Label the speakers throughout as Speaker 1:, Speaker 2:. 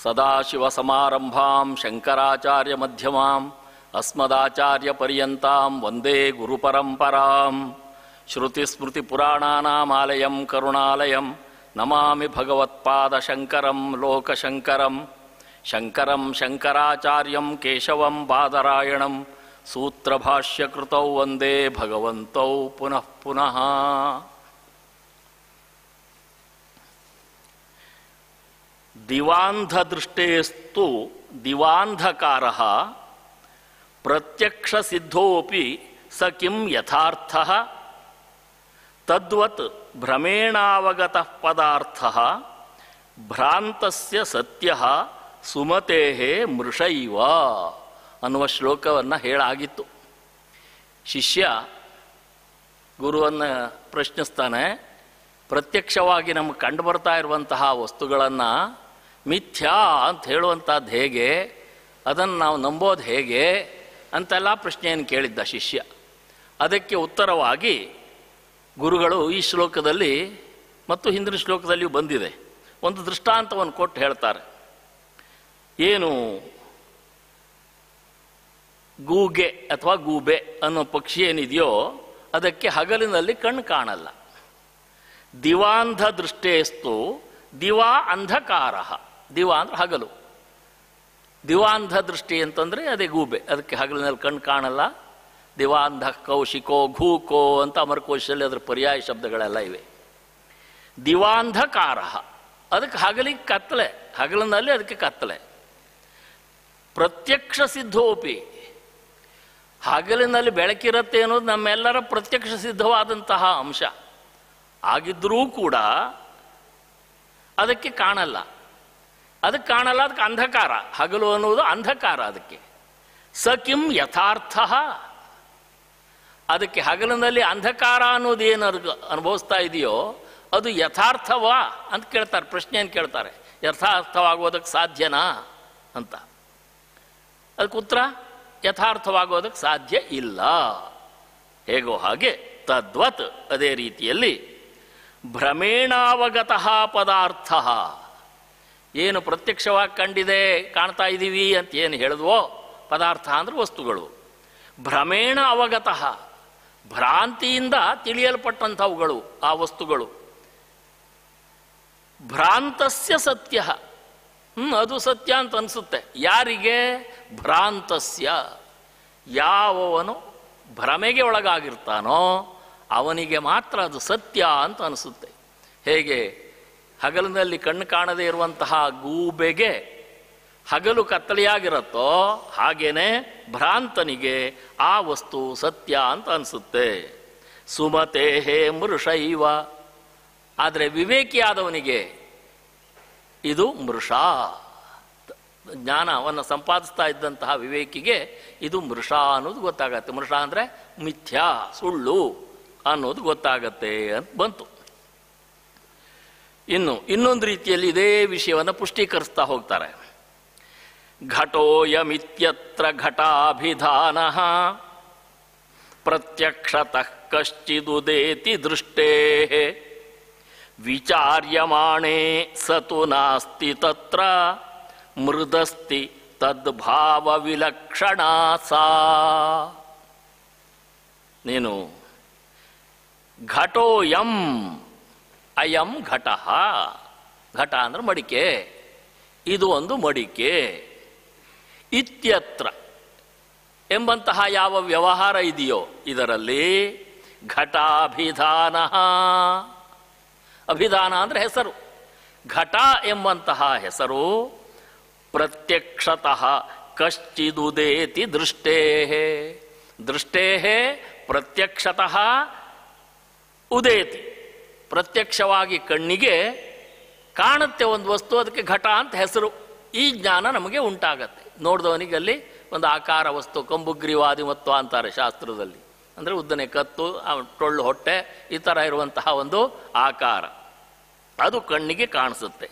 Speaker 1: ಸದಾಶಿವಸಮಾರಂಭಾಂ ಶಂಕರಾಚಾರ್ಯಮಧ್ಯಮಾಂ ಅಸ್ಮದಾಚಾರ್ಯಪರ್ಯಂತಾಂ ವಂದೇ ಗುರುಪರಂಪರಾಂ ಶ್ರುತಿಸ್ಮೃತಿಪುರಾಣಾನಾಮಾಲಯಂ ಕರುಣಾಲಯಂ ನಮಾಮಿ ಭಗವತ್ಪಾದಶಂಕರಂ ಲೋಕಶಂಕರಂ ಶಂಕರಂ ಶಂಕರಾಚಾರ್ಯಂ ಕೇಶವಂ ಬಾದರಾಯಣಂ ಸೂತ್ರಭಾಷ್ಯಕೃತೌ ವಂದೇ ಭಗವಂತೌ ಪುನಃ ಪುನಃ ದಿವಾಂಧದೃಷ್ಟೇಸ್ತು ದಿವಾಂಧಕಾರ ಪ್ರತ್ಯಕ್ಷ ಸಿದ್ಧೋಪಿ ಸ ಕಿಂ ಯಥಾರ್ಥ ತದ್ವತ್ ಭ್ರಮೇಣಾವಗತ ಪದಾರ್ಥ ಭ್ರಾಂತಸ್ಯ ಸತ್ಯ ಸುಮತೆ ಮೃಷೈವ ಅನ್ನುವ ಶ್ಲೋಕವನ್ನು ಹೇಳಾಗಿತ್ತು ಶಿಷ್ಯ ಗುರುವನ್ನು ಪ್ರಶ್ನಿಸ್ತಾನೆ ಪ್ರತ್ಯಕ್ಷವಾಗಿ ನಮಗೆ ಕಂಡು ಬರ್ತಾ ಇರುವಂತಹ ವಸ್ತುಗಳನ್ನು ಮಿಥ್ಯಾ ಅಂತ ಹೇಳುವಂಥದ್ದು ಹೇಗೆ ಅದನ್ನು ನಾವು ನಂಬೋದು ಹೇಗೆ ಅಂತೆಲ್ಲ ಪ್ರಶ್ನೆಯನ್ನು ಕೇಳಿದ್ದ ಶಿಷ್ಯ ಅದಕ್ಕೆ ಉತ್ತರವಾಗಿ ಗುರುಗಳು ಈ ಶ್ಲೋಕದಲ್ಲಿ ಮತ್ತು ಹಿಂದಿನ ಶ್ಲೋಕದಲ್ಲಿಯೂ ಬಂದಿದೆ ಒಂದು ದೃಷ್ಟಾಂತವನ್ನು ಕೊಟ್ಟು ಹೇಳ್ತಾರೆ ಏನು ಗೂಗೆ ಅಥವಾ ಗೂಬೆ ಅನ್ನೋ ಪಕ್ಷಿ ಏನಿದೆಯೋ ಅದಕ್ಕೆ ಹಗಲಿನಲ್ಲಿ ಕಣ್ಣು ಕಾಣಲ್ಲ ದಿವಾಂಧ ದೃಷ್ಟೇಸ್ತು ದಿವಾ ಅಂಧಕಾರ ದಿವಾ ಅಂದ್ರೆ ಹಗಲು ದಿವಾಂಧ ದೃಷ್ಟಿ ಅಂತಂದರೆ ಅದೇ ಗೂಬೆ ಅದಕ್ಕೆ ಹಗಲಿನಲ್ಲಿ ಕಣ್ಣು ಕಾಣಲ್ಲ ದಿವಾಂಧ ಕೌಶಿಕೋ ಘೂಕೋ ಅಂತ ಅಮರಕೋಶದಲ್ಲಿ ಅದರ ಪರ್ಯಾಯ ಶಬ್ದಗಳೆಲ್ಲ ಇವೆ ದಿವಾಂಧಕಾರ ಅದಕ್ಕೆ ಹಗಲಿಗೆ ಕತ್ತಲೆ ಹಗಲಿನಲ್ಲಿ ಅದಕ್ಕೆ ಕತ್ತಲೆ ಪ್ರತ್ಯಕ್ಷ ಸಿದ್ಧೋಪಿ ಹಗಲಿನಲ್ಲಿ ಬೆಳಕಿರುತ್ತೆ ಅನ್ನೋದು ನಮ್ಮೆಲ್ಲರ ಪ್ರತ್ಯಕ್ಷ ಸಿದ್ಧವಾದಂತಹ ಅಂಶ ಆಗಿದ್ದರೂ ಕೂಡ ಅದಕ್ಕೆ ಕಾಣಲ್ಲ ಅದಕ್ಕೆ ಕಾಣಲ್ಲ ಅದಕ್ಕೆ ಅಂಧಕಾರ ಹಗಲು ಅನ್ನುವುದು ಅಂಧಕಾರ ಅದಕ್ಕೆ ಸ ಕಿಂ ಯಥಾರ್ಥ ಅದಕ್ಕೆ ಹಗಲಿನಲ್ಲಿ ಅಂಧಕಾರ ಅನ್ನೋದು ಏನು ಅದಕ್ಕೆ ಅನುಭವಿಸ್ತಾ ಇದೆಯೋ ಅದು ಯಥಾರ್ಥವಾ ಅಂತ ಕೇಳ್ತಾರೆ ಪ್ರಶ್ನೆಯನ್ನು ಕೇಳ್ತಾರೆ ಯಥಾರ್ಥವಾಗೋದಕ್ಕೆ ಸಾಧ್ಯನಾ ಅಂತ ಅದಕ್ಕೆ ಉತ್ತರ ಯಥಾರ್ಥವಾಗೋದಕ್ಕೆ ಸಾಧ್ಯ ಇಲ್ಲ ಹೇಗೋ ಹಾಗೆ ತದ್ವತ್ ಅದೇ ರೀತಿಯಲ್ಲಿ ಭ್ರಮೇಣಾವಗತಃ ಪದಾರ್ಥ ಏನು ಪ್ರತ್ಯಕ್ಷವಾಗಿ ಕಂಡಿದೆ ಕಾಣ್ತಾ ಇದ್ದೀವಿ ಅಂತ ಏನು ಹೇಳಿದ್ವೋ ಪದಾರ್ಥ ಅಂದ್ರೆ ವಸ್ತುಗಳು ಭ್ರಮೇಣ ಅವಗತಃ ಭ್ರಾಂತಿಯಿಂದ ತಿಳಿಯಲ್ಪಟ್ಟಂಥವುಗಳು ಆ ವಸ್ತುಗಳು ಭ್ರಾಂತಸ್ಯ ಸತ್ಯ ಹ್ಮ್ ಅದು ಸತ್ಯ ಅಂತ ಅನಿಸುತ್ತೆ ಯಾರಿಗೆ ಭ್ರಾಂತಸ್ಯ ಯಾವವನು ಭ್ರಮೆಗೆ ಒಳಗಾಗಿರ್ತಾನೋ ಅವನಿಗೆ ಮಾತ್ರ ಅದು ಸತ್ಯ ಅಂತ ಅನಿಸುತ್ತೆ ಹೇಗೆ ಹಗಲಿನಲ್ಲಿ ಕಣ್ಣು ಕಾಣದೇ ಇರುವಂತಹ ಗೂಬೆಗೆ ಹಗಲು ಕತ್ತಲೆಯಾಗಿರುತ್ತೋ ಹಾಗೇನೆ ಭ್ರಾಂತನಿಗೆ ಆ ವಸ್ತು ಸತ್ಯ ಅಂತ ಅನಿಸುತ್ತೆ ಸುಮತೆ ಹೇ ಮೃಷೈವ ಆದರೆ ವಿವೇಕಿಯಾದವನಿಗೆ ಇದು ಮೃಷಾ ಜ್ಞಾನವನ್ನು ಸಂಪಾದಿಸ್ತಾ ಇದ್ದಂತಹ ವಿವೇಕಿಗೆ ಇದು ಮೃಷಾ ಅನ್ನೋದು ಗೊತ್ತಾಗತ್ತೆ ಮೃಷಾ ಅಂದರೆ ಮಿಥ್ಯಾ ಸುಳ್ಳು ಅನ್ನೋದು ಗೊತ್ತಾಗತ್ತೆ ಅಂತ ಬಂತು ಇನ್ನು ಇನ್ನೊಂದು ರೀತಿಯಲ್ಲಿ ಇದೇ ವಿಷಯವನ್ನು ಪುಷ್ಟೀಕರಿಸ್ತಾ ಹೋಗ್ತಾರೆ ಘಟೋಯಮಿತ್ಯತ್ರ ಘಟಾಭಿಧಾನ ಪ್ರತ್ಯಕ್ಷತಃ ಕಶ್ಚಿದುದೇತಿ ದೃಷ್ಟೇ ವಿಚಾರ್ಯಮಾಣೆ ಸತು ನಾಸ್ತಿ ತತ್ರ ಮೃದಸ್ತಿ ತದ್ಭಾವ ವಿಲಕ್ಷಣ ಸಾ ನೀನು ಘಟೋಯಂ ಅಯಂ ಘಟ ಘಟ ಅಂದ್ರೆ ಮಡಿಕೆ ಇದು ಒಂದು ಮಡಿಕೆ ಇತ್ಯತ್ರ ಎಂಬಂತಹ ಯಾವ ವ್ಯವಹಾರ ಇದೆಯೋ ಇದರಲ್ಲಿ ಘಟಾಭಿಧಾನ ಅಭಿಧಾನ ಅಂದರೆ ಹೆಸರು ಘಟ ಎಂಬಂತಹ ಹೆಸರು ಪ್ರತ್ಯಕ್ಷತಃ ಕಶ್ಚಿದುದೇತಿ ದೃಷ್ಟೇ ದೃಷ್ಟೇ ಪ್ರತ್ಯಕ್ಷತಃ ಉದೇತಿ ಪ್ರತ್ಯಕ್ಷವಾಗಿ ಕಣ್ಣಿಗೆ ಕಾಣುತ್ತೆ ಒಂದು ವಸ್ತು ಅದಕ್ಕೆ ಘಟ ಅಂತ ಹೆಸರು ಈ ಜ್ಞಾನ ನಮಗೆ ಉಂಟಾಗತ್ತೆ ನೋಡಿದವನಿಗೆ ಅಲ್ಲಿ ಒಂದು ಆಕಾರ ವಸ್ತು ಕಂಬುಗ್ರಿವಾದಿ ಮತ್ತು ಅಂತಾರೆ ಶಾಸ್ತ್ರದಲ್ಲಿ ಅಂದರೆ ಉದ್ದನೆ ಕತ್ತು ಆ ಟೊಳ್ಳು ಹೊಟ್ಟೆ ಈ ಥರ ಇರುವಂತಹ ಒಂದು ಆಕಾರ ಅದು ಕಣ್ಣಿಗೆ ಕಾಣಿಸುತ್ತೆ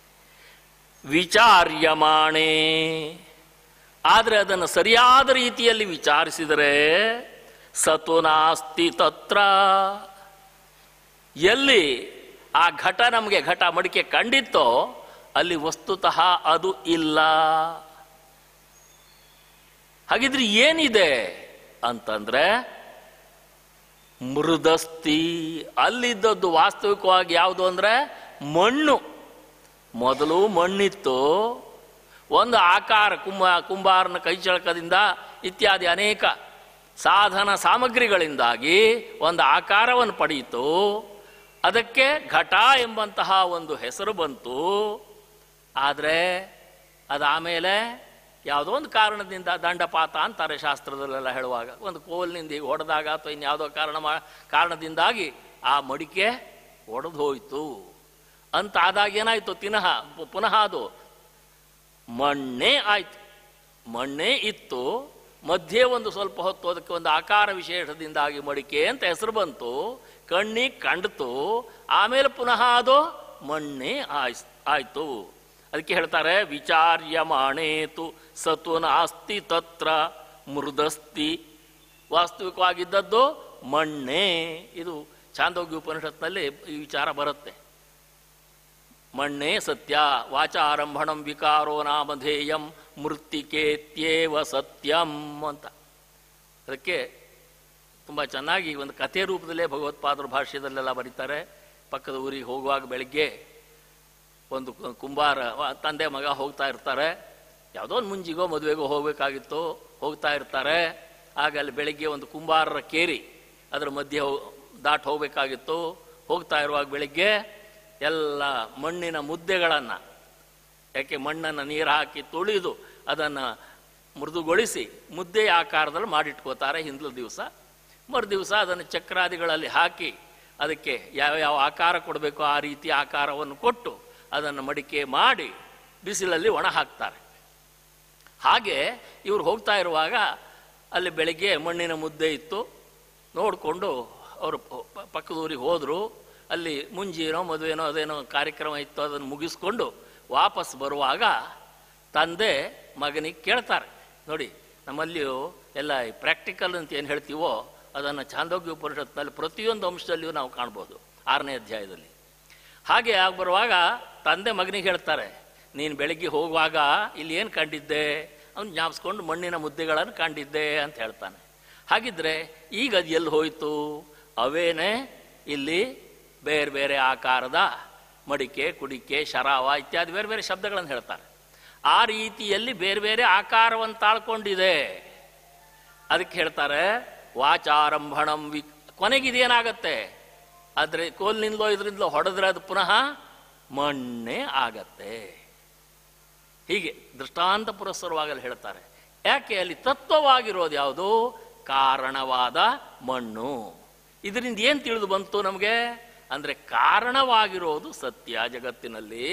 Speaker 1: ವಿಚಾರ್ಯಮಾಣೆ ಆದರೆ ಅದನ್ನು ಸರಿಯಾದ ರೀತಿಯಲ್ಲಿ ವಿಚಾರಿಸಿದರೆ ಸತು ನಾಸ್ತಿ ತತ್ರ ಎಲ್ಲಿ ಆ ಘಟ ನಮಗೆ ಘಟ ಮಡಿಕೆ ಕಂಡಿತ್ತೋ ಅಲ್ಲಿ ವಸ್ತುತಃ ಅದು ಇಲ್ಲ ಹಾಗಿದ್ರೆ ಏನಿದೆ ಅಂತಂದ್ರೆ ಮೃದಸ್ತಿ ಅಲ್ಲಿದ್ದದ್ದು ವಾಸ್ತವಿಕವಾಗಿ ಯಾವುದು ಅಂದ್ರೆ ಮಣ್ಣು ಮೊದಲು ಮಣ್ಣಿತ್ತು ಒಂದು ಆಕಾರ ಕುಂಭ ಕುಂಬಾರನ ಕೈಚಳಕದಿಂದ ಇತ್ಯಾದಿ ಅನೇಕ ಸಾಧನ ಸಾಮಗ್ರಿಗಳಿಂದಾಗಿ ಒಂದು ಆಕಾರವನ್ನು ಪಡೆಯಿತು ಅದಕ್ಕೆ ಘಟ ಎಂಬಂತಹ ಒಂದು ಹೆಸರು ಬಂತು ಆದರೆ ಅದಾಮೇಲೆ ಯಾವುದೋ ಒಂದು ಕಾರಣದಿಂದ ದಂಡಪಾತ ಅಂತಾರೆ ಶಾಸ್ತ್ರದಲ್ಲೆಲ್ಲ ಹೇಳುವಾಗ ಒಂದು ಕೋಲ್ನಿಂದ ಈಗ ಹೊಡೆದಾಗ ಅಥವಾ ಇನ್ಯಾವುದೋ ಕಾರಣ ಮಾ- ಕಾರಣದಿಂದಾಗಿ ಆ ಮಡಿಕೆ ಒಡೆದು ಹೋಯಿತು ಅಂತ ಆದಾಗ ಏನಾಯ್ತು ತಿನಹ ಪುನಃ ಅದು ಮಣ್ಣೇ ಆಯ್ತು ಮಣ್ಣೇ ಇತ್ತು ಮಧ್ಯೆ ಒಂದು ಸ್ವಲ್ಪ ಹೊತ್ತು ಅದಕ್ಕೆ ಒಂದು ಆಕಾರ ವಿಶೇಷದಿಂದಾಗಿ ಮಡಿಕೆ ಅಂತ ಹೆಸರು ಬಂತು ಕಣ್ಣಿಗೆ ಕಂಡ್ತು ಆಮೇಲೆ ಪುನಃ ಅದು ಮಣ್ಣೇ ಆಯ್ಸ್ ಆಯ್ತು ಅದಕ್ಕೆ ಹೇಳ್ತಾರೆ ವಿಚಾರ್ಯಮಾಣೇತು ಸತು ನಾಸ್ತಿ ತತ್ರ ಮೃದಸ್ತಿ ವಾಸ್ತವಿಕವಾಗಿದ್ದದ್ದು ಮಣ್ಣೇ ಇದು ಚಾಂದೋಗ್ಯ ಉಪನಿಷತ್ನಲ್ಲಿ ಈ ವಿಚಾರ ಬರುತ್ತೆ ಮಣ್ಣೇ ಸತ್ಯ ವಾಚಾರಂಭಣಂ ವಿಕಾರೋ ನಾಮಧೇಯಂ ಮೃತ್ತಿಕೇತ್ಯೇವ ಸತ್ಯಂ ಅಂತ ಅದಕ್ಕೆ ತುಂಬ ಚೆನ್ನಾಗಿ ಒಂದು ಕಥೆ ರೂಪದಲ್ಲೇ ಭಗವತ್ಪಾದರು ಭಾಷ್ಯದಲ್ಲೆಲ್ಲ ಬರೀತಾರೆ ಪಕ್ಕದ ಊರಿಗೆ ಹೋಗುವಾಗ ಬೆಳಿಗ್ಗೆ ಒಂದು ಕು- ಕುಂಬಾರ ವ- ತಂದೆ ಮಗ ಹೋಗ್ತಾ ಇರ್ತಾರೆ ಯಾವುದೋ ಒಂದು ಮುಂಜಿಗೋ ಮದುವೆಗೋ ಹೋಗಬೇಕಾಗಿತ್ತು ಹೋಗ್ತಾ ಇರ್ತಾರೆ ಆಗ ಅಲ್ಲಿ ಬೆಳಿಗ್ಗೆ ಒಂದು ಕುಂಬಾರರ ಕೇರಿ ಅದರ ಮಧ್ಯೆ ಹೋ- ದಾಟ್ ಹೋಗಬೇಕಾಗಿತ್ತು ಹೋಗ್ತಾ ಇರುವಾಗ ಬೆಳಿಗ್ಗೆ ಎಲ್ಲ ಮಣ್ಣಿನ ಮುದ್ದೆಗಳನ್ನು ಯಾಕೆ ಮಣ್ಣನ್ನು ನೀರು ಹಾಕಿ ತುಳಿದು ಅದನ್ನು ಮೃದುಗೊಳಿಸಿ ಮುದ್ದೆ ಆಕಾರದಲ್ಲಿ ಮಾಡಿಟ್ಕೋತಾರೆ ಹಿಂದಿನ ದಿವಸ ಮರು ದಿವಸ ಅದನ್ನು ಚಕ್ರಾದಿಗಳಲ್ಲಿ ಹಾಕಿ ಅದಕ್ಕೆ ಯಾವ ಯಾವ ಆಕಾರ ಕೊಡಬೇಕು ಆ ರೀತಿ ಆಕಾರವನ್ನು ಕೊಟ್ಟು ಅದನ್ನು ಮಡಿಕೆ ಮಾಡಿ ಬಿಸಿಲಲ್ಲಿ ಒಣ ಹಾಕ್ತಾರೆ ಹಾಗೆ ಇವರು ಹೋಗ್ತಾ ಇರುವಾಗ ಅಲ್ಲಿ ಬೆಳಿಗ್ಗೆ ಮಣ್ಣಿನ ಮುದ್ದೆ ಇತ್ತು ನೋಡಿಕೊಂಡು ಅವರು ಪ- ಪಕ್ಕದ ಊರಿಗೆ ಹೋದರು ಅಲ್ಲಿ ಮುಂಜಿನೋ ಮದುವೆನೋ ಅದೇನೋ ಕಾರ್ಯಕ್ರಮ ಇತ್ತು ಅದನ್ನು ಮುಗಿಸ್ಕೊಂಡು ವಾಪಸ್ ಬರುವಾಗ ತಂದೆ ಮಗನಿಗೆ ಕೇಳ್ತಾರೆ ನೋಡಿ ನಮ್ಮಲ್ಲಿಯೂ ಎಲ್ಲ ಪ್ರಾಕ್ಟಿಕಲ್ ಅಂತ ಏನು ಹೇಳ್ತೀವೋ ಅದನ್ನು ಚಾಂದೋಗ್ಯ ಉಪನಿಷತ್ನಲ್ಲಿ ಪ್ರತಿಯೊಂದು ಅಂಶದಲ್ಲಿಯೂ ನಾವು ಕಾಣ್ಬೋದು ಆರನೇ ಅಧ್ಯಾಯದಲ್ಲಿ ಹಾಗೆ ಆಗಿ ಬರುವಾಗ ತಂದೆ ಮಗನಿಗೆ ಹೇಳ್ತಾರೆ ನೀನು ಬೆಳಿಗ್ಗೆ ಹೋಗುವಾಗ ಇಲ್ಲಿ ಏನು ಕಂಡಿದ್ದೆ ಅವ್ನು ಜ್ಞಾಪಿಸ್ಕೊಂಡು ಮಣ್ಣಿನ ಮುದ್ದೆಗಳನ್ನು ಕಂಡಿದ್ದೆ ಅಂತ ಹೇಳ್ತಾನೆ ಹಾಗಿದ್ರೆ ಈಗ ಅದು ಎಲ್ಲಿ ಹೋಯಿತು ಅವೇನೇ ಇಲ್ಲಿ ಬೇರೆ ಬೇರೆ ಆಕಾರದ ಮಡಿಕೆ ಕುಡಿಕೆ ಶರಾವ ಇತ್ಯಾದಿ ಬೇರೆ ಬೇರೆ ಶಬ್ದಗಳನ್ನು ಹೇಳ್ತಾರೆ ಆ ರೀತಿಯಲ್ಲಿ ಬೇರೆ ಬೇರೆ ಆಕಾರವನ್ನು ತಾಳ್ಕೊಂಡಿದೆ ಅದಕ್ಕೆ ಹೇಳ್ತಾರೆ ವಾಚಾರಂಭಣಂ ವಿ ಕೊನೆಗೆ ಇದೇನಾಗತ್ತೆ ಆದರೆ ಕೋಲ್ನಿಂದಲೋ ಇದರಿಂದಲೋ ಹೊಡೆದ್ರೆ ಅದು ಪುನಃ ಮಣ್ಣೇ ಆಗತ್ತೆ ಹೀಗೆ ದೃಷ್ಟಾಂತ ಪುರಸ್ಸರವಾಗಲು ಹೇಳ್ತಾರೆ ಯಾಕೆ ಅಲ್ಲಿ ತತ್ವವಾಗಿರೋದು ಯಾವುದು ಕಾರಣವಾದ ಮಣ್ಣು ಇದರಿಂದ ಏನು ತಿಳಿದು ಬಂತು ನಮಗೆ ಅಂದರೆ ಕಾರಣವಾಗಿರೋದು ಸತ್ಯ ಜಗತ್ತಿನಲ್ಲಿ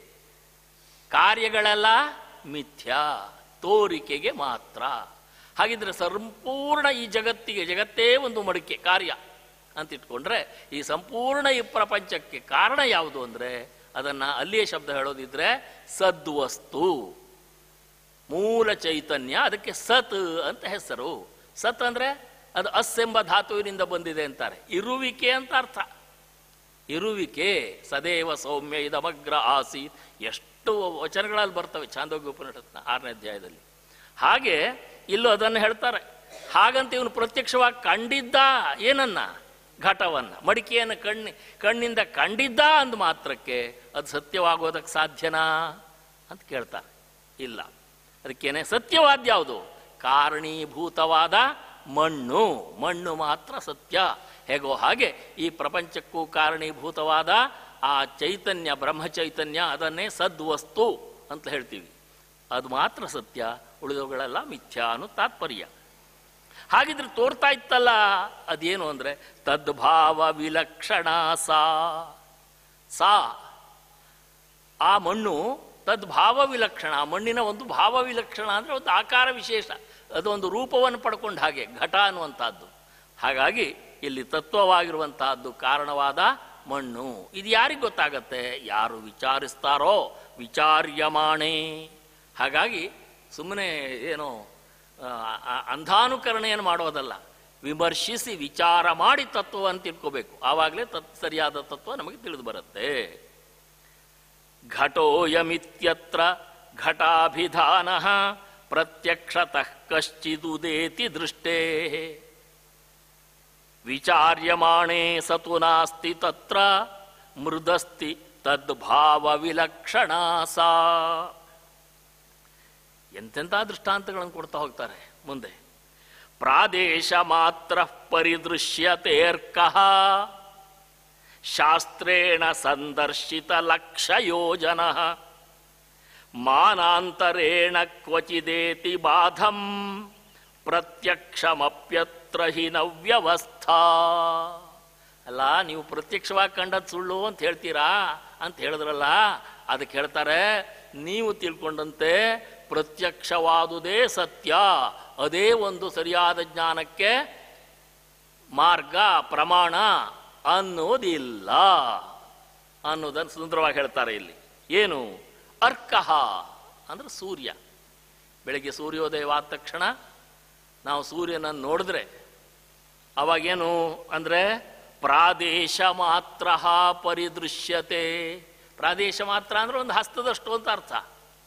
Speaker 1: ಕಾರ್ಯಗಳೆಲ್ಲ ಮಿಥ್ಯ ತೋರಿಕೆಗೆ ಮಾತ್ರ ಹಾಗಿದ್ರೆ ಸಂಪೂರ್ಣ ಈ ಜಗತ್ತಿಗೆ ಜಗತ್ತೇ ಒಂದು ಮಡಿಕೆ ಕಾರ್ಯ ಅಂತ ಇಟ್ಕೊಂಡ್ರೆ ಈ ಸಂಪೂರ್ಣ ಈ ಪ್ರಪಂಚಕ್ಕೆ ಕಾರಣ ಯಾವುದು ಅಂದರೆ ಅದನ್ನು ಅಲ್ಲಿಯೇ ಶಬ್ದ ಹೇಳೋದಿದ್ರೆ ಸದ್ವಸ್ತು ಮೂಲ ಚೈತನ್ಯ ಅದಕ್ಕೆ ಸತ್ ಅಂತ ಹೆಸರು ಸತ್ ಅಂದರೆ ಅದು ಅಸ್ ಎಂಬ ಧಾತುವಿನಿಂದ ಬಂದಿದೆ ಅಂತಾರೆ ಇರುವಿಕೆ ಅಂತ ಅರ್ಥ ಇರುವಿಕೆ ಸದೇವ ಸೌಮ್ಯ ಇದಮಗ್ರ ಆಸೀತ್ ಎಷ್ಟು ವಚನಗಳಲ್ಲಿ ಬರ್ತವೆ ಚಾಂದೋಗ್ಯ ಉಪನಿಷತ್ನ ಆರನೇ ಅಧ್ಯಾಯದಲ್ಲಿ ಹಾಗೆ ಇಲ್ಲೂ ಅದನ್ನು ಹೇಳ್ತಾರೆ ಹಾಗಂತ ಇವನು ಪ್ರತ್ಯಕ್ಷವಾಗಿ ಕಂಡಿದ್ದ ಏನನ್ನ ಘಟವನ್ನು ಮಡಿಕೆಯನ್ನು ಕಣ್ಣಿ ಕಣ್ಣಿಂದ ಕಂಡಿದ್ದ ಅಂದ ಮಾತ್ರಕ್ಕೆ ಅದು ಸತ್ಯವಾಗೋದಕ್ಕೆ ಸಾಧ್ಯನಾ ಅಂತ ಕೇಳ್ತಾರೆ ಇಲ್ಲ ಅದಕ್ಕೇನೆ ಸತ್ಯವಾದ ಯಾವುದು ಕಾರಣೀಭೂತವಾದ ಮಣ್ಣು ಮಣ್ಣು ಮಾತ್ರ ಸತ್ಯ ಹೇಗೋ ಹಾಗೆ ಈ ಪ್ರಪಂಚಕ್ಕೂ ಕಾರಣೀಭೂತವಾದ ಆ ಚೈತನ್ಯ ಬ್ರಹ್ಮ ಚೈತನ್ಯ ಅದನ್ನೇ ಸದ್ವಸ್ತು ಅಂತ ಹೇಳ್ತೀವಿ ಅದು ಮಾತ್ರ ಸತ್ಯ ಉಳಿದವುಗಳೆಲ್ಲ ಮಿಥ್ಯಾ ಅನ್ನೋ ತಾತ್ಪರ್ಯ ಹಾಗಿದ್ರೆ ತೋರ್ತಾ ಇತ್ತಲ್ಲ ಅದೇನು ಅಂದರೆ ತದ್ಭಾವ ವಿಲಕ್ಷಣ ಸಾ ಸಾ ಆ ಮಣ್ಣು ತದ್ಭಾವ ವಿಲಕ್ಷಣ ಆ ಮಣ್ಣಿನ ಒಂದು ಭಾವ ವಿಲಕ್ಷಣ ಅಂದರೆ ಒಂದು ಆಕಾರ ವಿಶೇಷ ಅದೊಂದು ರೂಪವನ್ನು ಪಡ್ಕೊಂಡು ಹಾಗೆ ಘಟ ಅನ್ನುವಂಥದ್ದು ಹಾಗಾಗಿ ಇಲ್ಲಿ ತತ್ವವಾಗಿರುವಂತಹದ್ದು ಕಾರಣವಾದ ಮಣ್ಣು ಇದು ಯಾರಿಗೆ ಗೊತ್ತಾಗತ್ತೆ ಯಾರು ವಿಚಾರಿಸ್ತಾರೋ ವಿಚಾರ್ಯಮಾಣೆ ಹಾಗಾಗಿ ಸುಮ್ಮನೆ ಏನೋ ಆ, ಆ, ಅಂಧಾನುಕರಣೆಯನ್ನು ಮಾಡೋದಲ್ಲ ವಿಮರ್ಶಿಸಿ ವಿಚಾರ ಮಾಡಿ ತತ್ವ ಅಂತ ತಿಳ್ಕೋಬೇಕು ಆವಾಗಲೇ ತತ್ ಸರಿಯಾದ ತತ್ವ ನಮಗೆ ತಿಳಿದು ಬರುತ್ತೆ ಘಟೋಯಮಿತ್ಯತ್ರ ಘಟಾಭಿಧಾನ ಪ್ರತ್ಯಕ್ಷತಃ ಕಶ್ಚಿದುದೇತಿ ದೃಷ್ಟೇ ವಿಚಾರ್ಯಮಾಣೇ ಸತು ನಾಸ್ತಿ ತತ್ರ ಮೃದಸ್ತಿ ತದ್ಭಾವ ವಿಲಕ್ಷಣ ಸಾ ಎಂತೆಂಥ ದೃಷ್ಟಾಂತಗಳನ್ನು ಕೊಡ್ತಾ ಹೋಗ್ತಾರೆ ಮುಂದೆ ಪ್ರಾದೇಶ ಮಾತ್ರ ಪರಿದೃಶ್ಯತೇರ್ಕಃ ಶಾಸ್ತ್ರೇಣ ಸಂದರ್ಶಿತ ಲಕ್ಷ ಯೋಜನ ಮಾನಾಂತರೇಣ ಕ್ವಚಿದೇತಿ ಬಾಧಂ ಪ್ರತ್ಯಕ್ಷಮಪ್ಯತ್ರ ಹಿ ನವ್ಯವಸ್ಥಾ ಅಲ್ಲ ನೀವು ಪ್ರತ್ಯಕ್ಷವಾಗಿ ಕಂಡದ್ದು ಸುಳ್ಳು ಅಂತ ಹೇಳ್ತೀರಾ ಅಂತ ಹೇಳಿದ್ರಲ್ಲ ಅದಕ್ಕೆ ಹೇಳ್ತಾರೆ ನೀವು ತಿಳ್ಕೊಂಡಂತೆ ಪ್ರತ್ಯಕ್ಷವಾದುದೇ ಸತ್ಯ ಅದೇ ಒಂದು ಸರಿಯಾದ ಜ್ಞಾನಕ್ಕೆ ಮಾರ್ಗ ಪ್ರಮಾಣ ಅನ್ನೋದಿಲ್ಲ ಅನ್ನೋದನ್ನು ಸುಂದರವಾಗಿ ಹೇಳ್ತಾರೆ ಇಲ್ಲಿ ಏನು ಅರ್ಕಃ ಅಂದ್ರೆ ಸೂರ್ಯ ಬೆಳಗ್ಗೆ ಸೂರ್ಯೋದಯವಾದ ತಕ್ಷಣ ನಾವು ಸೂರ್ಯನನ್ನು ನೋಡಿದ್ರೆ ಅವಾಗೇನು ಅಂದರೆ ಪ್ರಾದೇಶ ಮಾತ್ರ ಪರಿದೃಶ್ಯತೆ ಪ್ರಾದೇಶ ಮಾತ್ರ ಅಂದ್ರೆ ಒಂದು ಹಸ್ತದಷ್ಟು ಅಂತ ಅರ್ಥ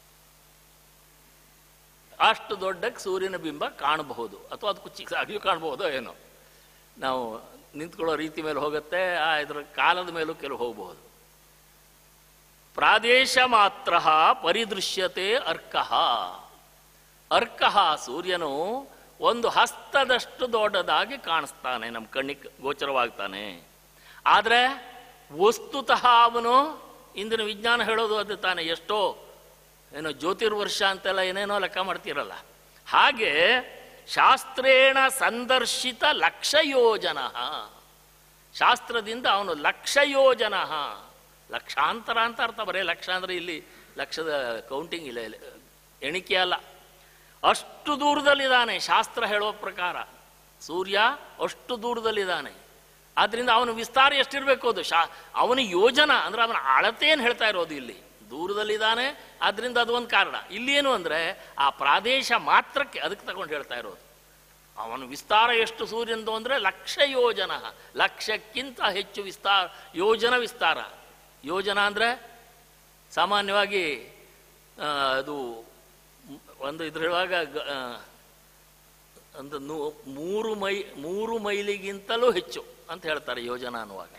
Speaker 1: ಅಷ್ಟು ದೊಡ್ಡಕ್ಕೆ ಸೂರ್ಯನ ಬಿಂಬ ಕಾಣಬಹುದು ಅಥವಾ ಅದಕ್ಕೂ ಚಿಕ್ಕದಾಗಿಯೂ ಕಾಣಬಹುದು ಏನೋ ನಾವು ನಿಂತ್ಕೊಳ್ಳೋ ರೀತಿ ಮೇಲೆ ಹೋಗುತ್ತೆ ಆ ಇದರ ಕಾಲದ ಮೇಲೂ ಕೆಲವು ಹೋಗಬಹುದು ಪ್ರಾದೇಶ ಮಾತ್ರ ಪರಿದೃಶ್ಯತೆ ಅರ್ಕಃ ಅರ್ಕಃ ಸೂರ್ಯನು ಒಂದು ಹಸ್ತದಷ್ಟು ದೊಡ್ಡದಾಗಿ ಕಾಣಿಸ್ತಾನೆ ನಮ್ಮ ಕಣ್ಣಿಗೆ ಗೋಚರವಾಗ್ತಾನೆ ಆದರೆ ವಸ್ತುತಃ ಅವನು ಇಂದಿನ ವಿಜ್ಞಾನ ಹೇಳೋದು ಅದು ತಾನೆ ಎಷ್ಟೋ ಏನೋ ಜ್ಯೋತಿರ್ವರ್ಷ ಅಂತೆಲ್ಲ ಏನೇನೋ ಲೆಕ್ಕ ಮಾಡ್ತಿರಲ್ಲ ಹಾಗೆ ಶಾಸ್ತ್ರೇಣ ಸಂದರ್ಶಿತ ಲಕ್ಷ ಯೋಜನ ಶಾಸ್ತ್ರದಿಂದ ಅವನು ಲಕ್ಷ ಯೋಜನ ಲಕ್ಷಾಂತರ ಅಂತ ಅರ್ಥ ಬರೇ ಲಕ್ಷ ಅಂದರೆ ಇಲ್ಲಿ ಲಕ್ಷದ ಕೌಂಟಿಂಗ್ ಇಲ್ಲ ಇಲ್ಲಿ ಎಣಿಕೆ ಅಲ್ಲ ಅಷ್ಟು ದೂರದಲ್ಲಿದ್ದಾನೆ ಶಾಸ್ತ್ರ ಹೇಳೋ ಪ್ರಕಾರ ಸೂರ್ಯ ಅಷ್ಟು ದೂರದಲ್ಲಿದ್ದಾನೆ ಆದ್ರಿಂದ ಅವನ ವಿಸ್ತಾರ ಎಷ್ಟಿರಬೇಕು ಅದು ಶಾ ಅವನ ಯೋಜನ ಅಂದ್ರೆ ಅವನ ಅಳತೆಯನ್ನು ಹೇಳ್ತಾ ಇರೋದು ಇಲ್ಲಿ ದೂರದಲ್ಲಿದ್ದಾನೆ ಆದ್ರಿಂದ ಅದು ಒಂದು ಕಾರಣ ಇಲ್ಲೇನು ಅಂದರೆ ಆ ಪ್ರಾದೇಶ ಮಾತ್ರಕ್ಕೆ ಅದಕ್ಕೆ ತಗೊಂಡು ಹೇಳ್ತಾ ಇರೋದು ಅವನ ವಿಸ್ತಾರ ಎಷ್ಟು ಸೂರ್ಯಂದು ಅಂದರೆ ಲಕ್ಷ ಯೋಜನ ಲಕ್ಷಕ್ಕಿಂತ ಹೆಚ್ಚು ವಿಸ್ತಾರ ಯೋಜನ ವಿಸ್ತಾರ ಯೋಜನ ಅಂದರೆ ಸಾಮಾನ್ಯವಾಗಿ ಆ, ಅದು ಒಂದು ಇದ್ರೊಳಗ ಗ- ಆ, ಒಂದು ನೂ ಮೂರು ಮೈ ಮೂರು ಮೈಲಿಗಿಂತಲೂ ಹೆಚ್ಚು ಅಂತ ಹೇಳ್ತಾರೆ ಯೋಜನಾ ಅನ್ನುವಾಗ